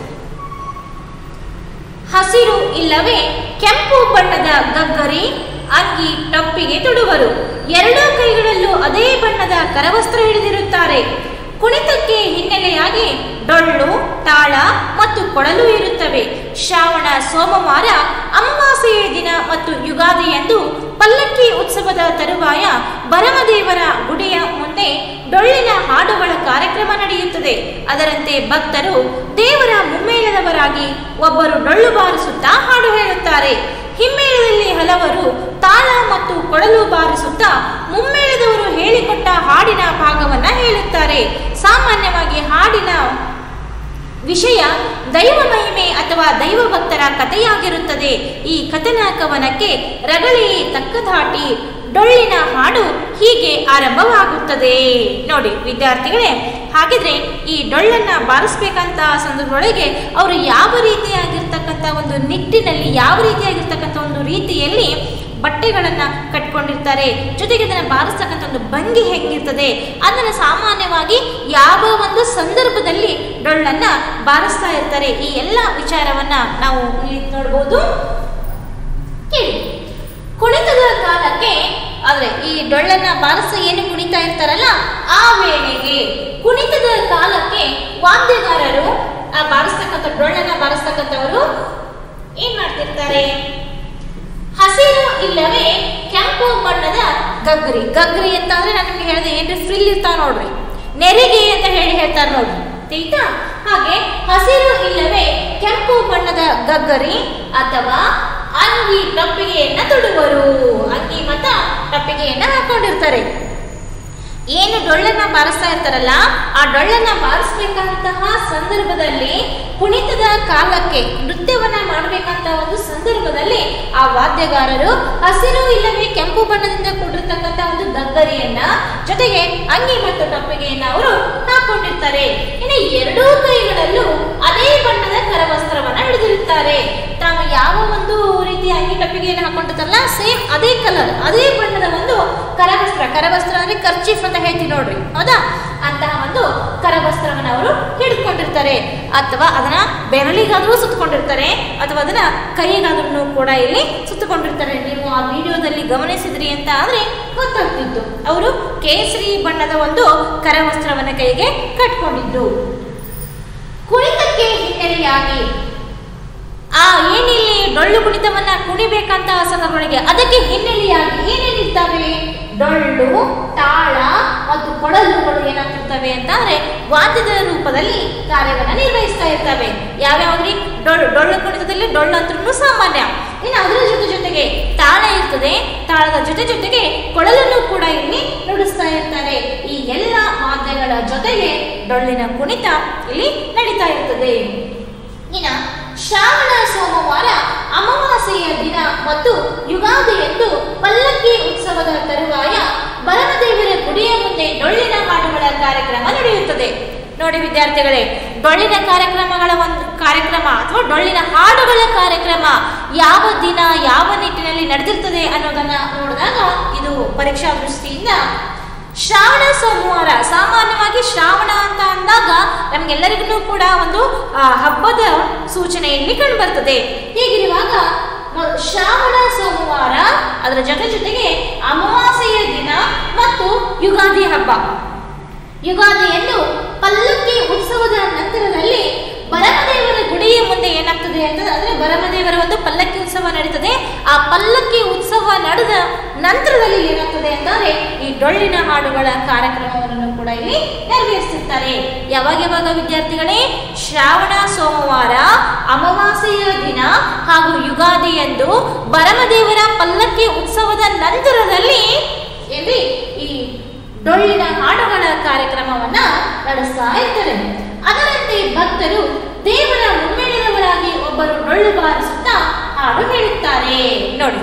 ಹಸಿರು ಇಲ್ಲವೇ ಕೆಂಪು ಬಣ್ಣದ ಗಗ್ಗರಿ ಅಂಗಿ ಟೊಪ್ಪಿಗೆ ತೊಡುವರು ಎರಡೂ ಕೈಗಳಲ್ಲೂ ಅದೇ ಬಣ್ಣದ ಕರವಸ್ತ್ರ ಹಿಡಿದಿರುತ್ತಾರೆ ಕುಣಿತಕ್ಕೆ ಹಿನ್ನೆಲೆಯಾಗಿ ಡೊಳ್ಳು ತಾಳ ಮತ್ತು ಕೊಳಲು ಇರುತ್ತವೆ ಶ್ರಾವಣ ಸೋಮವಾರ ಅಮಾವಾಸ್ಯೆಯ ದಿನ ಮತ್ತು ಯುಗಾದಿಯಂದು ಪಲ್ಲಕ್ಕಿ ಉತ್ಸವದ ತರುವಾಯ ಭರಮದೇವರ ಗುಡಿಯ ಮುಂದೆ ಡೊಳ್ಳಿನ ಹಾಡುಗಳ ಕಾರ್ಯಕ್ರಮ ನಡೆಯುತ್ತದೆ ಅದರಂತೆ ಭಕ್ತರು ದೇವರ ಮುಮ್ಮೇಳದವರಾಗಿ ಒಬ್ಬರು ಡೊಳ್ಳು ಬಾರಿಸುತ್ತಾ ಹಾಡು ಹೇಳುತ್ತಾರೆ ಹಿಮ್ಮೇಳದಲ್ಲಿ ಹಲವರು ತಾಳ ಮತ್ತು ಕೊಳಲು ಬಾರಿಸುತ್ತಾ ಮುಮ್ಮೇಳದವರು ಹೇಳಿಕೊಟ್ಟ ಹಾಡಿನ ಭಾಗವನ್ನ ಹೇಳುತ್ತಾರೆ ಸಾಮಾನ್ಯವಾಗಿ ಹಾಡಿನ ವಿಷಯ ದೈವ ಮಹಿಮೆ ಅಥವಾ ದೈವ ಭಕ್ತರ ಕಥೆಯಾಗಿರುತ್ತದೆ ಈ ಕಥನ ಕವನಕ್ಕೆ ರಗಳಿ ತಕ್ಕದಾಟಿ ಡೊಳ್ಳಿನ ಹಾಡು ಹೀಗೆ ಆರಂಭವಾಗುತ್ತದೆ ನೋಡಿ ವಿದ್ಯಾರ್ಥಿಗಳೇ ಹಾಗಿದ್ರೆ ಈ ಡೊಳ್ಳನ್ನ ಬಾರಿಸ್ಬೇಕಂತ ಸಂದರ್ಭದೊಳಗೆ ಅವರು ಯಾವ ರೀತಿಯಾಗಿರ್ತಕ್ಕಂಥ ಒಂದು ನಿಟ್ಟಿನಲ್ಲಿ ಯಾವ ರೀತಿಯಾಗಿರ್ತಕ್ಕಂಥ ಒಂದು ರೀತಿಯಲ್ಲಿ ಬಟ್ಟೆಗಳನ್ನ ಕಟ್ಕೊಂಡಿರ್ತಾರೆ ಜೊತೆಗೆ ಅದನ್ನ ಬಾರಿಸ್ತಕ್ಕಂಥ ಒಂದು ಭಂಗಿ ಹೆಂಗಿರ್ತದೆ ಅದನ್ನು ಸಾಮಾನ್ಯವಾಗಿ ಯಾವ ಒಂದು ಸಂದರ್ಭದಲ್ಲಿ ಡೊಳ್ಳನ್ನ ಬಾರಿಸ್ತಾ ಇರ್ತಾರೆ ಈ ಎಲ್ಲ ವಿಚಾರವನ್ನ ನಾವು ಇಲ್ಲಿ ನೋಡ್ಬೋದು ಕೇಳಿ ಕುಣಿತದ ಕಾಲಕ್ಕೆ ಅಂದ್ರೆ ಈ ಡೊಳ್ಳನ್ನ ಬಾರಿಸ ಏನು ಕುಣಿತಾ ಇರ್ತಾರಲ್ಲ ಆ ವೇಳೆಗೆ ಕುಣಿತದ ಕಾಲಕ್ಕೆ ವಾದ್ಯಗಾರರು ಆ ಬಾರಿಸ್ತಕ್ಕಂಥ ಡೊಳ್ಳನ್ನ ಬಾರಿಸ್ತಕ್ಕಂಥವರು ಏನ್ ಮಾಡ್ತಿರ್ತಾರೆ ಹಸಿರು ಇಲ್ಲವೇ ಕೆಂಪು ಬಣ್ಣದ ಗಗ್ರಿ ಗಗ್ರಿ ಅಂತ ಅಂದ್ರೆ ನಾನು ನಿಮ್ಗೆ ಹೇಳಿದೆ ಏನ್ರಿ ಫ್ರಿಲ್ ಇರ್ತಾವ ನೋಡ್ರಿ ನೆರಿಗೆ ಅಂತ ಹೇಳಿ ಹೇಳ್ತಾರೆ ನೋಡ್ರಿ ತಿಳಿತಾ ಹಾಗೆ ಹಸಿರು ಇಲ್ಲವೇ ಕೆಂಪು ಬಣ್ಣದ ಗಗ್ಗರಿ ಅಥವಾ ಅಂಗಿ ಟಪ್ಪಿಗೆಯನ್ನ ತೊಡುವರು ಅಂಗಿ ಮತ್ತ ಟಪ್ಪಿಗೆಯನ್ನ ಹಾಕೊಂಡಿರ್ತಾರೆ ಏನು ಡೊಳ್ಳನ್ನ ಬಾರಿಸ್ತಾ ಇರ್ತಾರಲ್ಲ ಆ ಡೊಳ್ಳನ್ನ ಬಾರಿಸ್ಬೇಕಂತಹ ಸಂದರ್ಭದಲ್ಲಿ ಕುಣಿತದ ಕಾಲಕ್ಕೆ ನೃತ್ಯವನ್ನ ಮಾಡಬೇಕಂತ ಒಂದು ಸಂದರ್ಭದಲ್ಲಿ ಆ ವಾದ್ಯಗಾರರು ಹಸಿರು ಇಲ್ಲವೇ ಕೆಂಪು ಬಣ್ಣದಿಂದ ಕೂಡಿರ್ತಕ್ಕಂಥ ಒಂದು ಗಗ್ಗರಿಯನ್ನ ಜೊತೆಗೆ ಅಂಗಿ ಮತ್ತು ಟಪ್ಪಿಗೆಯನ್ನ ಅವರು ಹಾಕೊಂಡಿರ್ತಾರೆ ಇನ್ನು ಎರಡೂ ಕೈಗಳಲ್ಲೂ ಅದೇ ಬಣ್ಣದ ಕರವಸ್ತ್ರವನ್ನ ಹಿಡಿದಿರುತ್ತಾರೆ ತಾವು ಯಾವ ಒಂದು ರೀತಿಯ ಅಂಗಿ ಟಪ್ಪಿಗೆಯನ್ನು ಹಾಕೊಂಡಿರ್ತಾರಲ್ಲ ಸೇಮ್ ಅದೇ ಕಲರ್ ಅದೇ ಬಣ್ಣದ ಒಂದು ಕರವಸ್ತ್ರ ಕರವಸ್ತ್ರ ಅಂದ್ರೆ ಕರ್ಚೀಫ್ ಅಂತ ಹೇಳ್ತೀವಿ ನೋಡ್ರಿ ಹೌದಾ ಅಂತಹ ಒಂದು ಕರವಸ್ತ್ರವನ್ನು ಅವರು ಹಿಡಿದುಕೊಂಡಿರ್ತಾರೆ ಅಥವಾ ಅದನ್ನ ಬೆರಳಿಗಾದ್ರೂ ಸುತ್ತಕೊಂಡಿರ್ತಾರೆ ಅಥವಾ ಅದನ್ನ ಕೈಗಾದ್ರೂ ಕೂಡ ಇಲ್ಲಿ ಸುತ್ತಕೊಂಡಿರ್ತಾರೆ ನೀವು ಆ ವಿಡಿಯೋದಲ್ಲಿ ಗಮನಿಸಿದ್ರಿ ಅಂತ ಆದ್ರೆ ಗೊತ್ತಾಗ್ತಿತ್ತು ಅವರು ಕೇಸರಿ ಬಣ್ಣದ ಒಂದು ಕರವಸ್ತ್ರವನ್ನ ಕೈಗೆ ಕಟ್ಕೊಂಡಿದ್ದು ಕುಣಿತಕ್ಕೆ ಹಿನ್ನೆಲೆಯಾಗಿ ಆ ಏನಿಲ್ಲಿ ಡೊಳ್ಳು ಕುಣಿತವನ್ನ ಕುಣಿಬೇಕಂತ ಸಂದರ್ಭಗಳಿಗೆ ಅದಕ್ಕೆ ಹಿನ್ನೆಲೆಯಾಗಿ ಏನೇನಿರ್ತವೆ ಡೊಳ್ಳು ತಾಳ ಮತ್ತು ಕೊಳಲುಗಳು ಏನಾಗ್ತಿರ್ತವೆ ಅಂತಂದ್ರೆ ವಾದ್ಯದ ರೂಪದಲ್ಲಿ ಕಾರ್ಯವನ್ನ ನಿರ್ವಹಿಸ್ತಾ ಇರ್ತವೆ ಯಾವ್ಯಾವ್ರಿ ಡೊಳ್ಳು ಡೊಳ್ಳು ಕುಣಿತದಲ್ಲಿ ಡೊಳ್ಳು ಅಂತೂ ಸಾಮಾನ್ಯ ಇನ್ನು ಅದರ ಜೊತೆ ಜೊತೆಗೆ ತಾಳ ಇರ್ತದೆ ತಾಳದ ಜೊತೆ ಜೊತೆಗೆ ಕೊಳಲನ್ನು ಕೂಡ ಇಲ್ಲಿ ನುಡಿಸ್ತಾ ಇರ್ತಾರೆ ಈ ಎಲ್ಲ ವಾದ್ಯಗಳ ಜೊತೆಗೆ ಡೊಳ್ಳಿನ ಕುಣಿತ ಇಲ್ಲಿ ನಡೀತಾ ಇರ್ತದೆ ಇನ್ನ ಶ್ರಾವಣ ಸೋಮವಾರ ಅಮಾವಾಸ್ಯೆಯ ದಿನ ಮತ್ತು ಯುಗಾದಿಯಂದು ಪಲ್ಲಕ್ಕಿ ಉತ್ಸವದ ತರುವಾಯ ಬರಮದೇವರ ಗುಡಿಯ ಮುಂದೆ ಡೊಳ್ಳಿನ ಹಾಡುಗಳ ಕಾರ್ಯಕ್ರಮ ನಡೆಯುತ್ತದೆ ನೋಡಿ ವಿದ್ಯಾರ್ಥಿಗಳೇ ಡೊಳ್ಳಿನ ಕಾರ್ಯಕ್ರಮಗಳ ಒಂದು ಕಾರ್ಯಕ್ರಮ ಅಥವಾ ಡೊಳ್ಳಿನ ಹಾಡುಗಳ ಕಾರ್ಯಕ್ರಮ ಯಾವ ದಿನ ಯಾವ ನಿಟ್ಟಿನಲ್ಲಿ ನಡೆದಿರ್ತದೆ ಅನ್ನೋದನ್ನ ನೋಡಿದಾಗ ಇದು ಪರೀಕ್ಷಾ ದೃಷ್ಟಿಯಿಂದ ಶ್ರಾವಣ ಸೋಮವಾರ ಸಾಮಾನ್ಯವಾಗಿ ಶ್ರಾವಣ ಅಂತ ಅಂದಾಗ ನಮ್ಗೆಲ್ಲರಿಗೂ ಕೂಡ ಒಂದು ಆ, ಹಬ್ಬದ ಸೂಚನೆ ಇಲ್ಲಿ ಕಂಡುಬರ್ತದೆ ಹೀಗಿರುವಾಗ ಮ- ಶ್ರಾವಣ ಸೋಮವಾರ ಅದರ ಜೊತೆ ಜೊತೆಗೆ ಅಮಾವಾಸ್ಯೆಯ ದಿನ ಮತ್ತು ಯುಗಾದಿ ಹಬ್ಬ ಯುಗಾದಿಯನ್ನು ಪಲ್ಲಕ್ಕಿ ಉತ್ಸವದ ನಂತರದಲ್ಲಿ ಬರಮದೇವರ ಗುಡಿಯ ಮುಂದೆ ಏನಾಗ್ತದೆ ಅಂತಂದ್ರೆ ಅಂದ್ರೆ ಬರಮದೇವರ ಒಂದು ಪಲ್ಲಕ್ಕಿ ಉತ್ಸವ ನಡೀತದೆ ಆ ಪಲ್ಲಕ್ಕಿ ಉತ್ಸವ ನಡೆದ ನಂತರದಲ್ಲಿ ಏನಾಗ್ತದೆ ಅಂತಂದ್ರೆ ಈ ಡೊಳ್ಳಿನ ಹಾಡುಗಳ ಕಾರ್ಯಕ್ರಮವನ್ನು ಕೂಡ ಇಲ್ಲಿ ನೆರವೇರಿಸುತ್ತಾರೆ ಯಾವಾಗ ಯಾವಾಗ ವಿದ್ಯಾರ್ಥಿಗಳೇ ಶ್ರಾವಣ ಸೋಮವಾರ ಅಮಾವಾಸ್ಯೆಯ ದಿನ ಹಾಗೂ ಯುಗಾದಿಯಂದು ಬರಮದೇವರ ಪಲ್ಲಕ್ಕಿ ಉತ್ಸವದ ನಂತರದಲ್ಲಿ ಏನ್ರಿ ಈ ಡೊಳ್ಳಿನ ಹಾಡುಗಳ ಕಾರ್ಯಕ್ರಮವನ್ನ ನಡೆಸ್ತಾ ಇರ್ತಾರೆ ಅದರಂತೆ ಭಕ್ತರು ದೇವರ ಮುಮ್ಮೇಳದವರಾಗಿ ಒಬ್ಬರು ಡೊಳ್ಳು ಬಾರಿಸುತ್ತಾ ಹಾಡು ಹೇಳುತ್ತಾರೆ ನೋಡಿ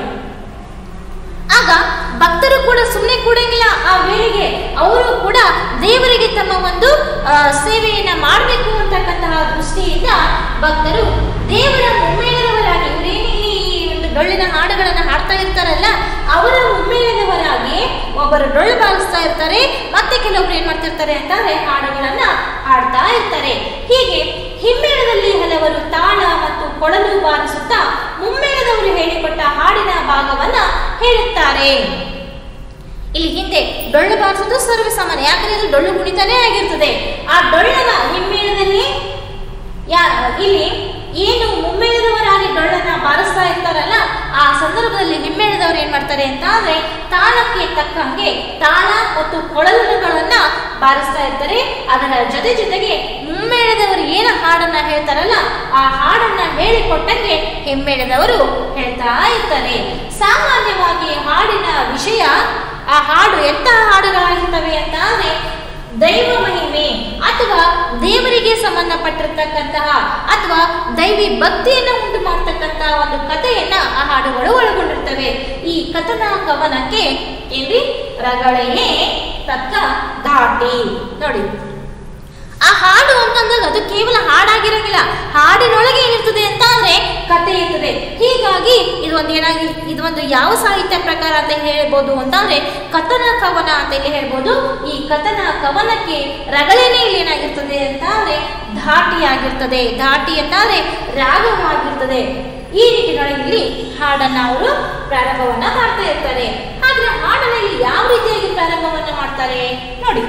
ಆಗ ಭಕ್ತರು ಕೂಡ ಸುಮ್ಮನೆ ಕೂಡಂಗಿಲ್ಲ ಆ ವೇಳೆಗೆ ಅವರು ಕೂಡ ದೇವರಿಗೆ ತಮ್ಮ ಒಂದು ಆ, ಸೇವೆಯನ್ನ ಮಾಡಬೇಕು ಅಂತಕ್ಕಂತಹ ದೃಷ್ಟಿಯಿಂದ ಭಕ್ತರು ದೇವರ ಮುಮ್ಮೇಳದವರಾಗಿ ಇವರೇನು ಈ ಒಂದು ಡೊಳ್ಳಿನ ಹಾಡುಗಳನ್ನ ಹಾಡ್ತಾ ಇರ್ತಾರಲ್ಲ ಅವರ ಮುಮ್ಮೇಳದವರಾಗಿ ಒಬ್ಬರು ಡೊಳ್ಳು ಬಾರಿಸ್ತಾ ಇರ್ತಾರೆ ಮತ್ತೆ ಕೆಲವೊಬ್ರು ಏನ್ ಮಾಡ್ತಿರ್ತಾರೆ ಅಂತಂದ್ರೆ ಹಾಡುಗಳನ್ನ ಹಾಡ್ತಾ ಇರ್ತಾರೆ ಹೀಗೆ ಹಿಮ್ಮೇಳದಲ್ಲಿ ಹಲವರು ತಾಳ ಮತ್ತು ಕೊಳಲು ಬಾರಿಸುತ್ತಾ ಮುಮ್ಮೇಳದವರು ಹೇಳಿಕೊಟ್ಟ ಹಾಡಿನ ಭಾಗವನ್ನ ಹೇಳುತ್ತಾರೆ ಇಲ್ಲಿ ಹಿಂದೆ ಡೊಳ್ಳು ಬಾರಿಸೋದು ಸರ್ವೇ ಸಾಮಾನ್ಯ ಯಾಕಂದ್ರೆ ಇದು ಡೊಳ್ಳು ಕುಣಿತಾನೇ ಆಗಿರ್ತದೆ ಆ ಡೊಳ್ಳನ ಹಿಮ್ಮೇಳದಲ್ಲಿ ಯಾ ಇಲ್ಲಿ ಏನು ಮುಮ್ಮೇಳದವರಾಗಿ ಡೊಳ್ಳನ್ನ ಬಾರಿಸ್ತಾ ಇರ್ತಾರಲ್ಲ ಆ ಸಂದರ್ಭದಲ್ಲಿ ಹಿಮ್ಮೇಳದವರು ಏನ್ ಮಾಡ್ತಾರೆ ಅಂತ ಅಂದ್ರೆ ತಾಳಕ್ಕೆ ತಕ್ಕಂಗೆ ತಾಳ ಮತ್ತು ಕೊಳಲುಗಳನ್ನ ಬಾರಿಸ್ತಾ ಇರ್ತಾರೆ ಅದರ ಜೊತೆ ಜೊತೆಗೆ ಮುಮ್ಮೇಳದವರು ಏನು ಹಾಡನ್ನ ಹೇಳ್ತಾರಲ್ಲ ಆ ಹಾಡನ್ನ ಹೇಳಿಕೊಟ್ಟಂಗೆ ಹಿಮ್ಮೇಳದವರು ಹೇಳ್ತಾ ಇರ್ತಾರೆ ಸಾಮಾನ್ಯವಾಗಿ ಹಾಡಿನ ವಿಷಯ ಆ ಹಾಡು ಎಂತಹ ಹಾಡುಗಳಾಗಿರ್ತವೆ ಅಂತ ಅಂದ್ರೆ ದೈವ ಮಹಿಮೆ ಅಥವಾ ದೇವರಿಗೆ ಸಂಬಂಧಪಟ್ಟಿರ್ತಕ್ಕಂತಹ ಅಥವಾ ದೈವಿ ಭಕ್ತಿಯನ್ನು ಉಂಟು ಮಾಡ್ತಕ್ಕಂತಹ ಒಂದು ಕಥೆಯನ್ನ ಆ ಹಾಡುಗಳು ಒಳಗೊಂಡಿರ್ತವೆ ಈ ಕಥನ ಕವನಕ್ಕೆ ಏನ್ರಿ ರಗಳೆಯೇ ತಕ್ಕ ದಾಟಿ ನೋಡಿ ಆ ಹಾಡು ಅಂತಂದಾಗ ಅದು ಕೇವಲ ಹಾಡಾಗಿರಂಗಿಲ್ಲ ಹಾಡಿನೊಳಗೆ ಏನಿರ್ತದೆ ಅಂತ ಅಂದ್ರೆ ಕತೆ ಇರ್ತದೆ ಹೀಗಾಗಿ ಇದು ಒಂದು ಏನಾಗಿ ಇದು ಒಂದು ಯಾವ ಸಾಹಿತ್ಯ ಪ್ರಕಾರ ಅಂತ ಹೇಳ್ಬೋದು ಅಂತ ಅಂದ್ರೆ ಕಥನ ಕವನ ಅಂತ ಇಲ್ಲಿ ಹೇಳ್ಬೋದು ಈ ಕಥನ ಕವನಕ್ಕೆ ರಗಳೆನೇ ಇಲ್ಲಿ ಏನಾಗಿರ್ತದೆ ಅಂತ ಅಂದ್ರೆ ಧಾಟಿ ಆಗಿರ್ತದೆ ಧಾಟಿ ಅಂತಂದ್ರೆ ರಾಗವಾಗಿರ್ತದೆ ಈ ನಿಟ್ಟಿನೊಳಗೆ ಇಲ್ಲಿ ಹಾಡನ್ನ ಅವರು ಪ್ರಾರಂಭವನ್ನ ಮಾಡ್ತಾ ಇರ್ತಾರೆ ಆದ್ರೆ ಹಾಡನ್ನ ಇಲ್ಲಿ ಯಾವ ರೀತಿಯಾಗಿ ಪ್ರಾರಂಭವನ್ನ ಮಾಡ್ತಾರೆ ನೋಡಿ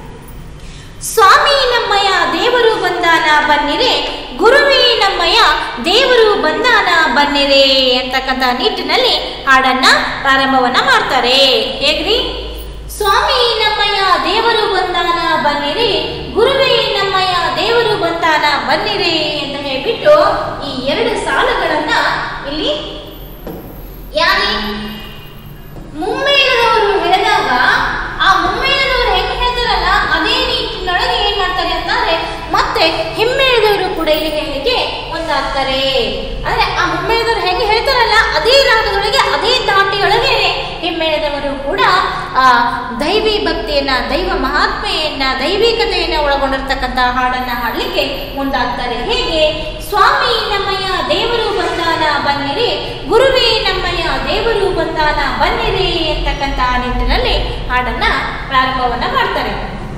ಸ್ವಾಮಿ ನಮ್ಮಯ್ಯ ದೇವರು ಬಂದಾನ ಬನ್ನಿರೆ ಗುರುವೇ ನಮ್ಮಯ್ಯ ದೇವರು ಬಂದಾನ ಬನ್ನಿರೆ ಅಂತಕ್ಕಂಥ ನಿಟ್ಟಿನಲ್ಲಿ ಹಾಡನ್ನ ಪ್ರಾರಂಭವನ್ನ ಮಾಡ್ತಾರೆ ಹೇಗ್ರಿ ಸ್ವಾಮಿ ನಮ್ಮಯ್ಯ ದೇವರು ಬಂದಾನ ಬನ್ನಿರಿ ಗುರುವೇ ನಮ್ಮಯ್ಯ ದೇವರು ಬಂದಾನ ಬನ್ನಿರಿ ಅಂತ ಹೇಳ್ಬಿಟ್ಟು ಈ ಎರಡು ಸಾಲುಗಳನ್ನ ಇಲ್ಲಿ ಯಾರಿ ಮುಮ್ಮೇಳದವರು ಹೇಳಿದಾಗ ಆ ಮುಮ್ಮೇಳದವರು ಹೆಂಗೆ ಹೇಳ್ತಾರಲ್ಲ ಅದೇ ನಿಟ್ಟಿನೊಳಗೆ ಏನ್ ಮಾಡ್ತಾರೆ ಅಂತಂದ್ರೆ ಮತ್ತೆ ಹಿಮ್ಮೇಳದವರು ಕೂಡ ಇಲ್ಲಿ ಹೇಳಲಿಕ್ಕೆ ಮುಂದಾಗ್ತಾರೆ ಅಂದ್ರೆ ಆ ಮುಮ್ಮೇಳದವರು ಹೆಂಗೆ ಹೇಳ್ತಾರಲ್ಲ ಅದೇ ರಾಗದೊಳಗೆ ಅದೇ ದಾಟಿಯೊಳಗೆ ಹಿಮ್ಮೇಳದವರು ಕೂಡ ಆ ದೈವಿ ಭಕ್ತಿಯನ್ನ ದೈವ ಮಹಾತ್ಮೆಯನ್ನ ದೈವಿಕತೆಯನ್ನ ಒಳಗೊಂಡಿರ್ತಕ್ಕಂಥ ಹಾಡನ್ನ ಹಾಡಲಿಕ್ಕೆ ಮುಂದಾಗ್ತಾರೆ ಹೇಗೆ ಸ್ವಾಮಿ ನಮ್ಮಯ್ಯ ದೇವರು ಬಂದಾನ ಬನ್ನಿರಿ ಗುರುವೇ ನಮ್ಮಯ್ಯ ದೇವರು ಬಂದಾನ ಬನ್ನಿರಿ ಅಂತಕ್ಕಂಥ ನಿಟ್ಟಿನಲ್ಲಿ ಹಾಡನ್ನ ಪ್ರಾರಂಭವನ್ನ ಮಾಡ್ತಾರೆ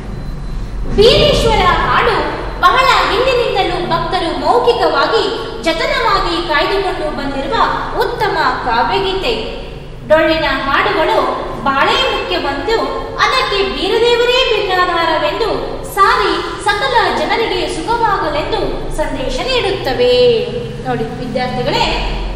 ಬೀರೇಶ್ವರ ಹಾಡು ಬಹಳ ಹಿಂದಿನಿಂದಲೂ ಭಕ್ತರು ಮೌಖಿಕವಾಗಿ ಜತನವಾಗಿ ಕಾಯ್ದುಕೊಂಡು ಬಂದಿರುವ ಉತ್ತಮ ಕಾವ್ಯಗೀತೆ ಡೊಳ್ಳಿನ ಹಾಡುಗಳು ಬಾಳೆ ಮುಖ್ಯವಂತು ಅದಕ್ಕೆ ಬೀರದೇವರೇ ಭಿನ್ನಾಧಾರವೆಂದು ಸಾರಿ ಸಕಲ ಜನರಿಗೆ ಸುಖವಾಗಲೆಂದು ಸಂದೇಶ ನೀಡುತ್ತವೆ ನೋಡಿ ವಿದ್ಯಾರ್ಥಿಗಳೇ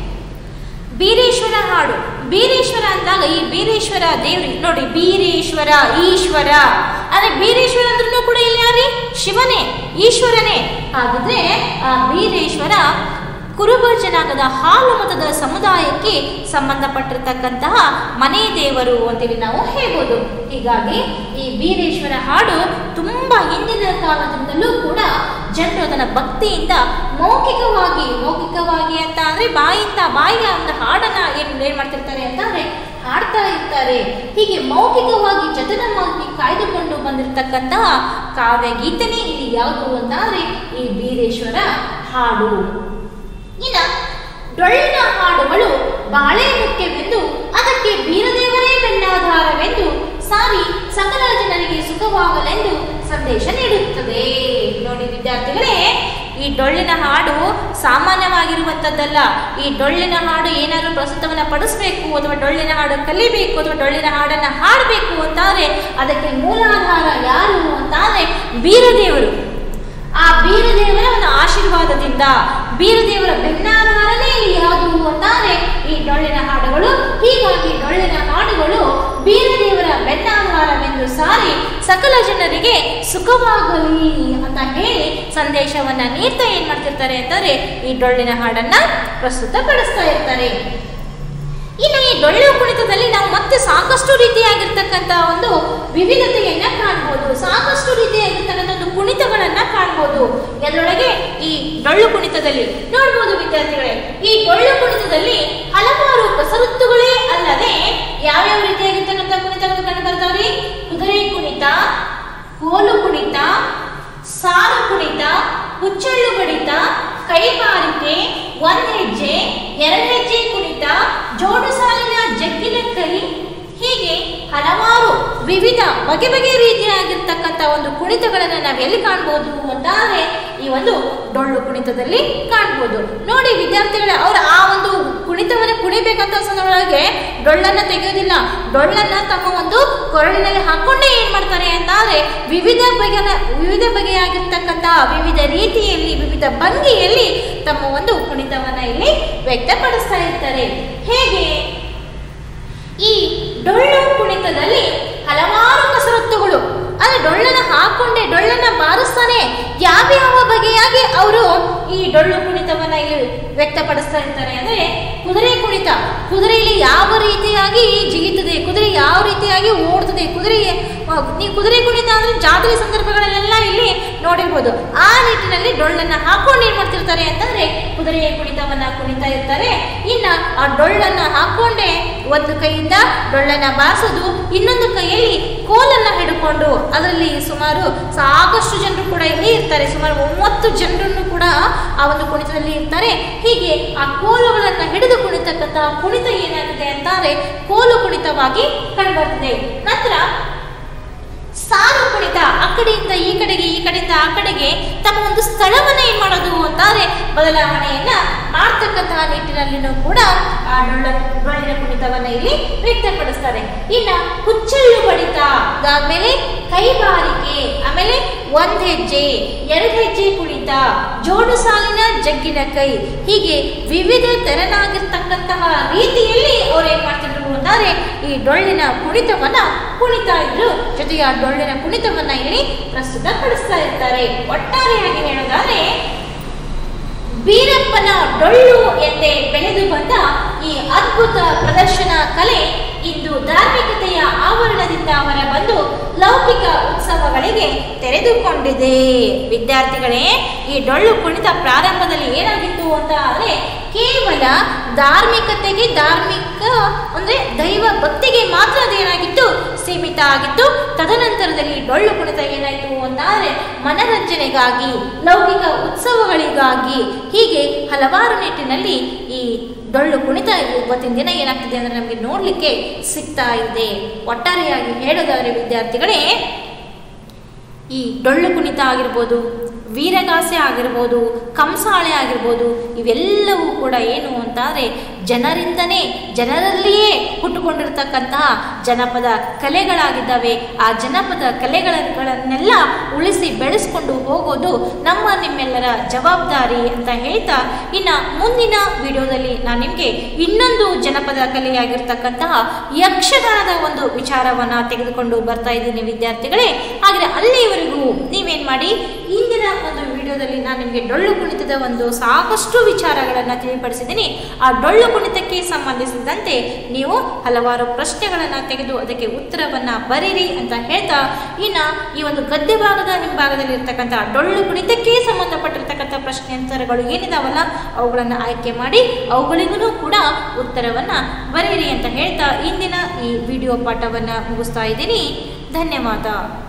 ಬೀರೇಶ್ವರ ಹಾಡು ಬೀರೇಶ್ವರ ಅಂದಾಗ ಈ ಬೀರೇಶ್ವರ ದೇವ್ರಿ ನೋಡಿ ಬೀರೇಶ್ವರ ಈಶ್ವರ ಅಂದ್ರೆ ಬೀರೇಶ್ವರ ಅಂದ್ರೂ ಕೂಡ ಇಲ್ಲಿ ಯಾರಿ ಶಿವನೇ ಈಶ್ವರನೇ ಹಾಗಿದ್ರೆ ಆ ಬೀರೇಶ್ವರ ಕುರುಬ ಜನಾಂಗದ ಹಾಲು ಮತದ ಸಮುದಾಯಕ್ಕೆ ಸಂಬಂಧಪಟ್ಟಿರ್ತಕ್ಕಂತಹ ಮನೆ ದೇವರು ಅಂತೇಳಿ ನಾವು ಹೇಳ್ಬೋದು ಹೀಗಾಗಿ ಈ ಬೀರೇಶ್ವರ ಹಾಡು ತುಂಬಾ ಹಿಂದಿನ ಕಾಲದಿಂದಲೂ ಕೂಡ ಜನರು ಅದನ್ನ ಭಕ್ತಿಯಿಂದ ಮೌಖಿಕವಾಗಿ ಮೌಖಿಕವಾಗಿ ಅಂತ ಅಂದ್ರೆ ಬಾಯಿಂದ ಬಾಯಿಯ ಒಂದು ಹಾಡನ್ನ ಏನ್ ಏನ್ ಮಾಡ್ತಿರ್ತಾರೆ ಅಂತಂದ್ರೆ ಹಾಡ್ತಾ ಇರ್ತಾರೆ ಹೀಗೆ ಮೌಖಿಕವಾಗಿ ಜತನವಾಗಿ ಕಾಯ್ದುಕೊಂಡು ಬಂದಿರತಕ್ಕಂತಹ ಕಾವ್ಯ ಗೀತನೇ ಇಲ್ಲಿ ಯಾವುದು ಅಂತ ಅಂದ್ರೆ ಈ ಬೀರೇಶ್ವರ ಹಾಡು ಇನ್ನ ಡೊಳ್ಳಿನ ಹಾಡುಗಳು ಬಾಳೆ ಮುಖ್ಯವೆಂದು ಅದಕ್ಕೆ ಬೀರದೇವರೇ ಬೆನ್ನಾಧಾರವೆಂದು ಸಾರಿ ಸಕಲ ಜನರಿಗೆ ಸುಖವಾಗಲೆಂದು ಸಂದೇಶ ನೀಡುತ್ತದೆ ನೋಡಿ ವಿದ್ಯಾರ್ಥಿಗಳೇ ಈ ಡೊಳ್ಳಿನ ಹಾಡು ಸಾಮಾನ್ಯವಾಗಿರುವಂಥದ್ದಲ್ಲ ಈ ಡೊಳ್ಳಿನ ಹಾಡು ಏನಾದರೂ ಪ್ರಸ್ತುತವನ್ನ ಪಡಿಸ್ಬೇಕು ಅಥವಾ ಡೊಳ್ಳಿನ ಹಾಡು ಕಲಿಬೇಕು ಅಥವಾ ಡೊಳ್ಳಿನ ಹಾಡನ್ನ ಹಾಡಬೇಕು ಅಂತಾದ್ರೆ ಅದಕ್ಕೆ ಮೂಲಾಧಾರ ಯಾರು ಅಂತಾದ್ರೆ ಬೀರದೇವರು ಆ ಬೀರದೇವರ ಒಂದು ಆಶೀರ್ವಾದದಿಂದ ಬೀರದೇವರ ಬೆನ್ನಾಧಾರನೇ ಇಲ್ಲಿ ಯಾವುದು ಅಂತಾದ್ರೆ ಈ ಡೊಳ್ಳಿನ ಹಾಡುಗಳು ಹೀಗಾಗಿ ಡೊಳ್ಳಿನ ಹಾಡುಗಳು ಬೀರದೇವರ ಬೆನ್ನಾಧಾರವೆಂದು ಸಾರಿ ಸಕಲ ಜನರಿಗೆ ಸುಖವಾಗಲಿ ಅಂತ ಹೇಳಿ ಸಂದೇಶವನ್ನ ನೀಡ್ತಾ ಏನ್ ಮಾಡ್ತಿರ್ತಾರೆ ಅಂತಂದ್ರೆ ಈ ಡೊಳ್ಳಿನ ಹಾಡನ್ನ ಪ್ರಸ್ತುತಪಡಿಸ್ತಾ ಇರ್ತಾರೆ ಇನ್ನು ಈ ಡೊಳ್ಳು ಕುಣಿತದಲ್ಲಿ ನಾವು ಮತ್ತೆ ಸಾಕಷ್ಟು ರೀತಿಯಾಗಿರ್ತಕ್ಕಂಥ ಒಂದು ವಿವಿಧತೆಯನ್ನ ಕಾಣ್ಬೋದು ಸಾಕಷ್ಟು ರೀತಿಯಾಗಿರ್ತಕ್ಕಂಥ ಒಂದು ಕುಣಿತಗಳನ್ನ ಕಾಣ್ಬೋದು ಅದರೊಳಗೆ ಈ ಡೊಳ್ಳು ಕುಣಿತದಲ್ಲಿ ನೋಡ್ಬೋದು ವಿದ್ಯಾರ್ಥಿಗಳೇ ಈ ಡೊಳ್ಳು ಕುಣಿತದಲ್ಲಿ ಹಲವಾರು ಕಸರತ್ತುಗಳೇ ಅಲ್ಲದೆ ಯಾವ್ಯಾವ ರೀತಿಯಾಗಿರ್ತಕ್ಕಂಥ ಕುಣಿತಗಳು ಕಂಡು ಬರ್ತಾವ್ರಿ ಕುದುರೆ ಕುಣಿತ ಕೋಲು ಕುಣಿತ ಸಾರು ಕುಣಿತ ಹುಚ್ಚಳ್ಳು ಕುಣಿತ ಕೈಗಾರಿಕೆ ಒಂದ್ ಹೆಜ್ಜೆ ಎರಡು ಹೆಜ್ಜೆ ಕುಣಿತ ಜೋಡು ಸಾಲಿನ ಜಗ್ಗಿನ ಕೈ ಹೀಗೆ ಹಲವಾರು ವಿವಿಧ ಬಗೆ ಬಗೆ ರೀತಿಯಾಗಿರ್ತಕ್ಕಂಥ ಒಂದು ಕುಣಿತಗಳನ್ನು ನಾವು ಎಲ್ಲಿ ಕಾಣ್ಬೋದು ಅಂತಾದ್ರೆ ಈ ಒಂದು ಡೊಳ್ಳು ಕುಣಿತದಲ್ಲಿ ಕಾಣ್ಬೋದು ನೋಡಿ ವಿದ್ಯಾರ್ಥಿಗಳೇ ಅವರು ಆ ಒಂದು ಕುಣಿತವನ್ನು ಕುಣಿಬೇಕಂತ ಸಂದರ್ಭದೊಳಗೆ ಡೊಳ್ಳನ್ನ ತೆಗೆಯೋದಿಲ್ಲ ಡೊಳ್ಳನ್ನ ತಮ್ಮ ಒಂದು ಕೊರಳಿನಲ್ಲಿ ಹಾಕೊಂಡೇ ಏನ್ ಮಾಡ್ತಾರೆ ಅಂತಾದ್ರೆ ವಿವಿಧ ಬಗೆಯ ವಿವಿಧ ಬಗೆಯಾಗಿರ್ತಕ್ಕಂಥ ವಿವಿಧ ರೀತಿಯಲ್ಲಿ ವಿವಿಧ ಭಂಗಿಯಲ್ಲಿ ತಮ್ಮ ಒಂದು ಕುಣಿತವನ್ನ ಇಲ್ಲಿ ವ್ಯಕ್ತಪಡಿಸ್ತಾ ಇರ್ತಾರೆ ಹೇಗೆ ಈ ಡೊಳ್ಳು ಕುಣಿತದಲ್ಲಿ ಹಲವಾರು ಕಸರತ್ತುಗಳು ಅಂದ್ರೆ ಡೊಳ್ಳನ್ನ ಹಾಕೊಂಡೆ ಡೊಳ್ಳನ್ನ ಬಾರಿಸ್ತಾನೆ ಯಾವ್ಯಾವ ಬಗೆಯಾಗಿ ಅವರು ಈ ಡೊಳ್ಳು ಕುಣಿತವನ್ನ ಇಲ್ಲಿ ವ್ಯಕ್ತಪಡಿಸ್ತಾ ಇರ್ತಾರೆ ಅಂದ್ರೆ ಕುದುರೆ ಕುಣಿತ ಕುದುರೆಯಲ್ಲಿ ಯಾವ ರೀತಿಯಾಗಿ ಜಿಗಿತದೆ ಕುದುರೆ ಯಾವ ರೀತಿಯಾಗಿ ಓಡ್ತದೆ ಕುದುರೆ ನೀವು ಕುದುರೆ ಕುಣಿತ ಅಂದ್ರೆ ಜಾತ್ರೆ ಸಂದರ್ಭಗಳಲ್ಲೆಲ್ಲ ಇಲ್ಲಿ ನೋಡಿರ್ಬೋದು ಆ ನಿಟ್ಟಿನಲ್ಲಿ ಡೊಳ್ಳನ್ನ ಹಾಕೊಂಡು ಏನ್ ಮಾಡ್ತಿರ್ತಾರೆ ಅಂತಂದ್ರೆ ಕುದುರೆಯ ಕುಣಿತವನ್ನ ಕುಣಿತಾ ಇರ್ತಾರೆ ಇನ್ನ ಆ ಡೊಳ್ಳನ್ನ ಹಾಕೊಂಡೆ ಒಂದು ಕೈಯಿಂದ ಡೊಳ್ಳನ್ನ ಬಾರಿಸೋದು ಇನ್ನೊಂದು ಕೈಯಲ್ಲಿ ಕೋಲನ್ನ ಹಿಡ್ಕೊಂಡು ಅದರಲ್ಲಿ ಸುಮಾರು ಸಾಕಷ್ಟು ಜನರು ಕೂಡ ಇಲ್ಲಿ ಇರ್ತಾರೆ ಸುಮಾರು ಒಂಬತ್ತು ಜನರನ್ನು ಕೂಡ ಆ ಒಂದು ಕುಣಿತದಲ್ಲಿ ಇರ್ತಾರೆ ಹೀಗೆ ಆ ಕೋಲುಗಳನ್ನ ಹಿಡಿದು ಕುಣಿತಕ್ಕಂಥ ಕುಣಿತ ಏನಾಗಿದೆ ಅಂತಾರೆ ಕೋಲು ಕುಣಿತವಾಗಿ ಕಂಡುಬರ್ತದೆ ನಂತರ ಸಾರು ಕುಣಿತ ಆ ಕಡೆಯಿಂದ ಈ ಕಡೆಗೆ ಈ ಕಡೆಯಿಂದ ಆ ಕಡೆಗೆ ತಮ್ಮ ಒಂದು ಸ್ಥಳವನ್ನ ಏನ್ ಮಾಡೋದು ಅಂತಾರೆ ಬದಲಾವಣೆಯನ್ನ ಮಾಡ್ತಕ್ಕಂತಹ ನಿಟ್ಟಿನಲ್ಲಿನೂ ಕೂಡ ಆ ಡೊಳ್ಳ ಡೊಳ್ಳಿನ ಕುಣಿತವನ್ನ ಇಲ್ಲಿ ವ್ಯಕ್ತಪಡಿಸ್ತಾರೆ ಇನ್ನ ಹುಚ್ಚಳ್ಳು ಬಡಿತ ಅದಾದ್ಮೇಲೆ ಕೈಗಾರಿಕೆ ಆಮೇಲೆ ಒಂದ್ ಹೆಜ್ಜೆ ಎರಡು ಹೆಜ್ಜೆ ಕುಣಿತ ಜೋಡು ಸಾಲಿನ ಜಗ್ಗಿನ ಕೈ ಹೀಗೆ ವಿವಿಧ ತೆರನಾಗಿರ್ತಕ್ಕಂತಹ ರೀತಿಯಲ್ಲಿ ಅವ್ರು ಏನ್ ಮಾಡ್ತಿದ್ರು ಅಂತಾರೆ ಈ ಡೊಳ್ಳಿನ ಕುಣಿತವನ್ನ ಕುಣಿತಾ ಇದ್ರು ಜೊತೆಗೆ ಆ ಡೊಳ್ಳಿನ ಕುಣಿತವನ್ನ ಇಲ್ಲಿ ಪ್ರಸ್ತುತಪಡಿಸ್ತಾ ಇರ್ತಾರೆ ಒಟ್ಟಾರೆಯಾಗಿ ಹೇಳೋದಾದ್ರೆ ಬೀರಪ್ಪನ ಡೊಳ್ಳು ಎಂದೇ ಬೆಳೆದು ಬಂದ ಈ ಅದ್ಭುತ ಪ್ರದರ್ಶನ ಕಲೆ ಇಂದು ಧಾರ್ಮಿಕತೆಯ ಆವರಣದಿಂದ ಹೊರಬಂದು ಲೌಕಿಕ ಉತ್ಸವಗಳಿಗೆ ತೆರೆದುಕೊಂಡಿದೆ ವಿದ್ಯಾರ್ಥಿಗಳೇ ಈ ಡೊಳ್ಳು ಕುಣಿತ ಪ್ರಾರಂಭದಲ್ಲಿ ಏನಾಗಿತ್ತು ಅಂತ ಅಂದ್ರೆ ಕೇವಲ ಧಾರ್ಮಿಕತೆಗೆ ಧಾರ್ಮಿಕ ಅಂದ್ರೆ ದೈವ ಭಕ್ತಿಗೆ ಮಾತ್ರ ಅದೇನಾಗಿತ್ತು ಸೀಮಿತ ಆಗಿತ್ತು ತದನಂತರದಲ್ಲಿ ಡೊಳ್ಳು ಕುಣಿತ ಏನಾಯಿತು ಅಂತಾದ್ರೆ ಮನರಂಜನೆಗಾಗಿ ಲೌಕಿಕ ಉತ್ಸವಗಳಿಗಾಗಿ ಹೀಗೆ ಹಲವಾರು ನಿಟ್ಟಿನಲ್ಲಿ ಈ ಡೊಳ್ಳು ಕುಣಿತ ಇವತ್ತಿನ ದಿನ ಏನಾಗ್ತಿದೆ ಅಂದ್ರೆ ನಮಗೆ ನೋಡಲಿಕ್ಕೆ ಸಿಗ್ತಾ ಇದೆ ಒಟ್ಟಾರೆಯಾಗಿ ಹೇಳೋದಾದ್ರೆ ವಿದ್ಯಾರ್ಥಿಗಳೇ ಈ ಡೊಳ್ಳು ಕುಣಿತ ಆಗಿರ್ಬೋದು ವೀರಗಾಸೆ ಆಗಿರ್ಬೋದು ಕಂಸಾಳೆ ಆಗಿರ್ಬೋದು ಇವೆಲ್ಲವೂ ಕೂಡ ಏನು ಅಂತಾದರೆ ಜನರಿಂದನೇ ಜನರಲ್ಲಿಯೇ ಹುಟ್ಟುಕೊಂಡಿರ್ತಕ್ಕಂತಹ ಜನಪದ ಕಲೆಗಳಾಗಿದ್ದಾವೆ ಆ ಜನಪದ ಕಲೆಗಳನ್ನೆಲ್ಲ ಉಳಿಸಿ ಬೆಳೆಸ್ಕೊಂಡು ಹೋಗೋದು ನಮ್ಮ ನಿಮ್ಮೆಲ್ಲರ ಜವಾಬ್ದಾರಿ ಅಂತ ಹೇಳ್ತಾ ಇನ್ನು ಮುಂದಿನ ವಿಡಿಯೋದಲ್ಲಿ ನಾನು ನಿಮಗೆ ಇನ್ನೊಂದು ಜನಪದ ಕಲೆಯಾಗಿರ್ತಕ್ಕಂತಹ ಯಕ್ಷಗಾನದ ಒಂದು ವಿಚಾರವನ್ನು ತೆಗೆದುಕೊಂಡು ಬರ್ತಾ ಇದ್ದೀನಿ ವಿದ್ಯಾರ್ಥಿಗಳೇ ಹಾಗೆ ಅಲ್ಲಿಯವರೆಗೂ ನೀವೇನು ಮಾಡಿ ಇಂದಿನ ಒಂದು ವಿಡಿಯೋದಲ್ಲಿ ನಾನು ನಿಮಗೆ ಡೊಳ್ಳು ಕುಣಿತದ ಒಂದು ಸಾಕಷ್ಟು ವಿಚಾರಗಳನ್ನು ತಿಳಿಪಡಿಸಿದ್ದೀನಿ ಆ ಡೊಳ್ಳು ಕುಣಿತಕ್ಕೆ ಸಂಬಂಧಿಸಿದಂತೆ ನೀವು ಹಲವಾರು ಪ್ರಶ್ನೆಗಳನ್ನು ತೆಗೆದು ಅದಕ್ಕೆ ಉತ್ತರವನ್ನು ಬರೀರಿ ಅಂತ ಹೇಳ್ತಾ ಇನ್ನು ಈ ಒಂದು ಗದ್ಯ ಭಾಗದ ಹಿಂಭಾಗದಲ್ಲಿ ಇರ್ತಕ್ಕಂಥ ಡೊಳ್ಳು ಕುಣಿತಕ್ಕೆ ಸಂಬಂಧಪಟ್ಟಿರ್ತಕ್ಕಂಥ ಪ್ರಶ್ನೆ ಉತ್ತರಗಳು ಏನಿದಾವಲ್ಲ ಅವುಗಳನ್ನು ಆಯ್ಕೆ ಮಾಡಿ ಅವುಗಳಿಗೂ ಕೂಡ ಉತ್ತರವನ್ನು ಬರೀರಿ ಅಂತ ಹೇಳ್ತಾ ಇಂದಿನ ಈ ವಿಡಿಯೋ ಪಾಠವನ್ನು ಮುಗಿಸ್ತಾ ಇದ್ದೀನಿ ಧನ್ಯವಾದ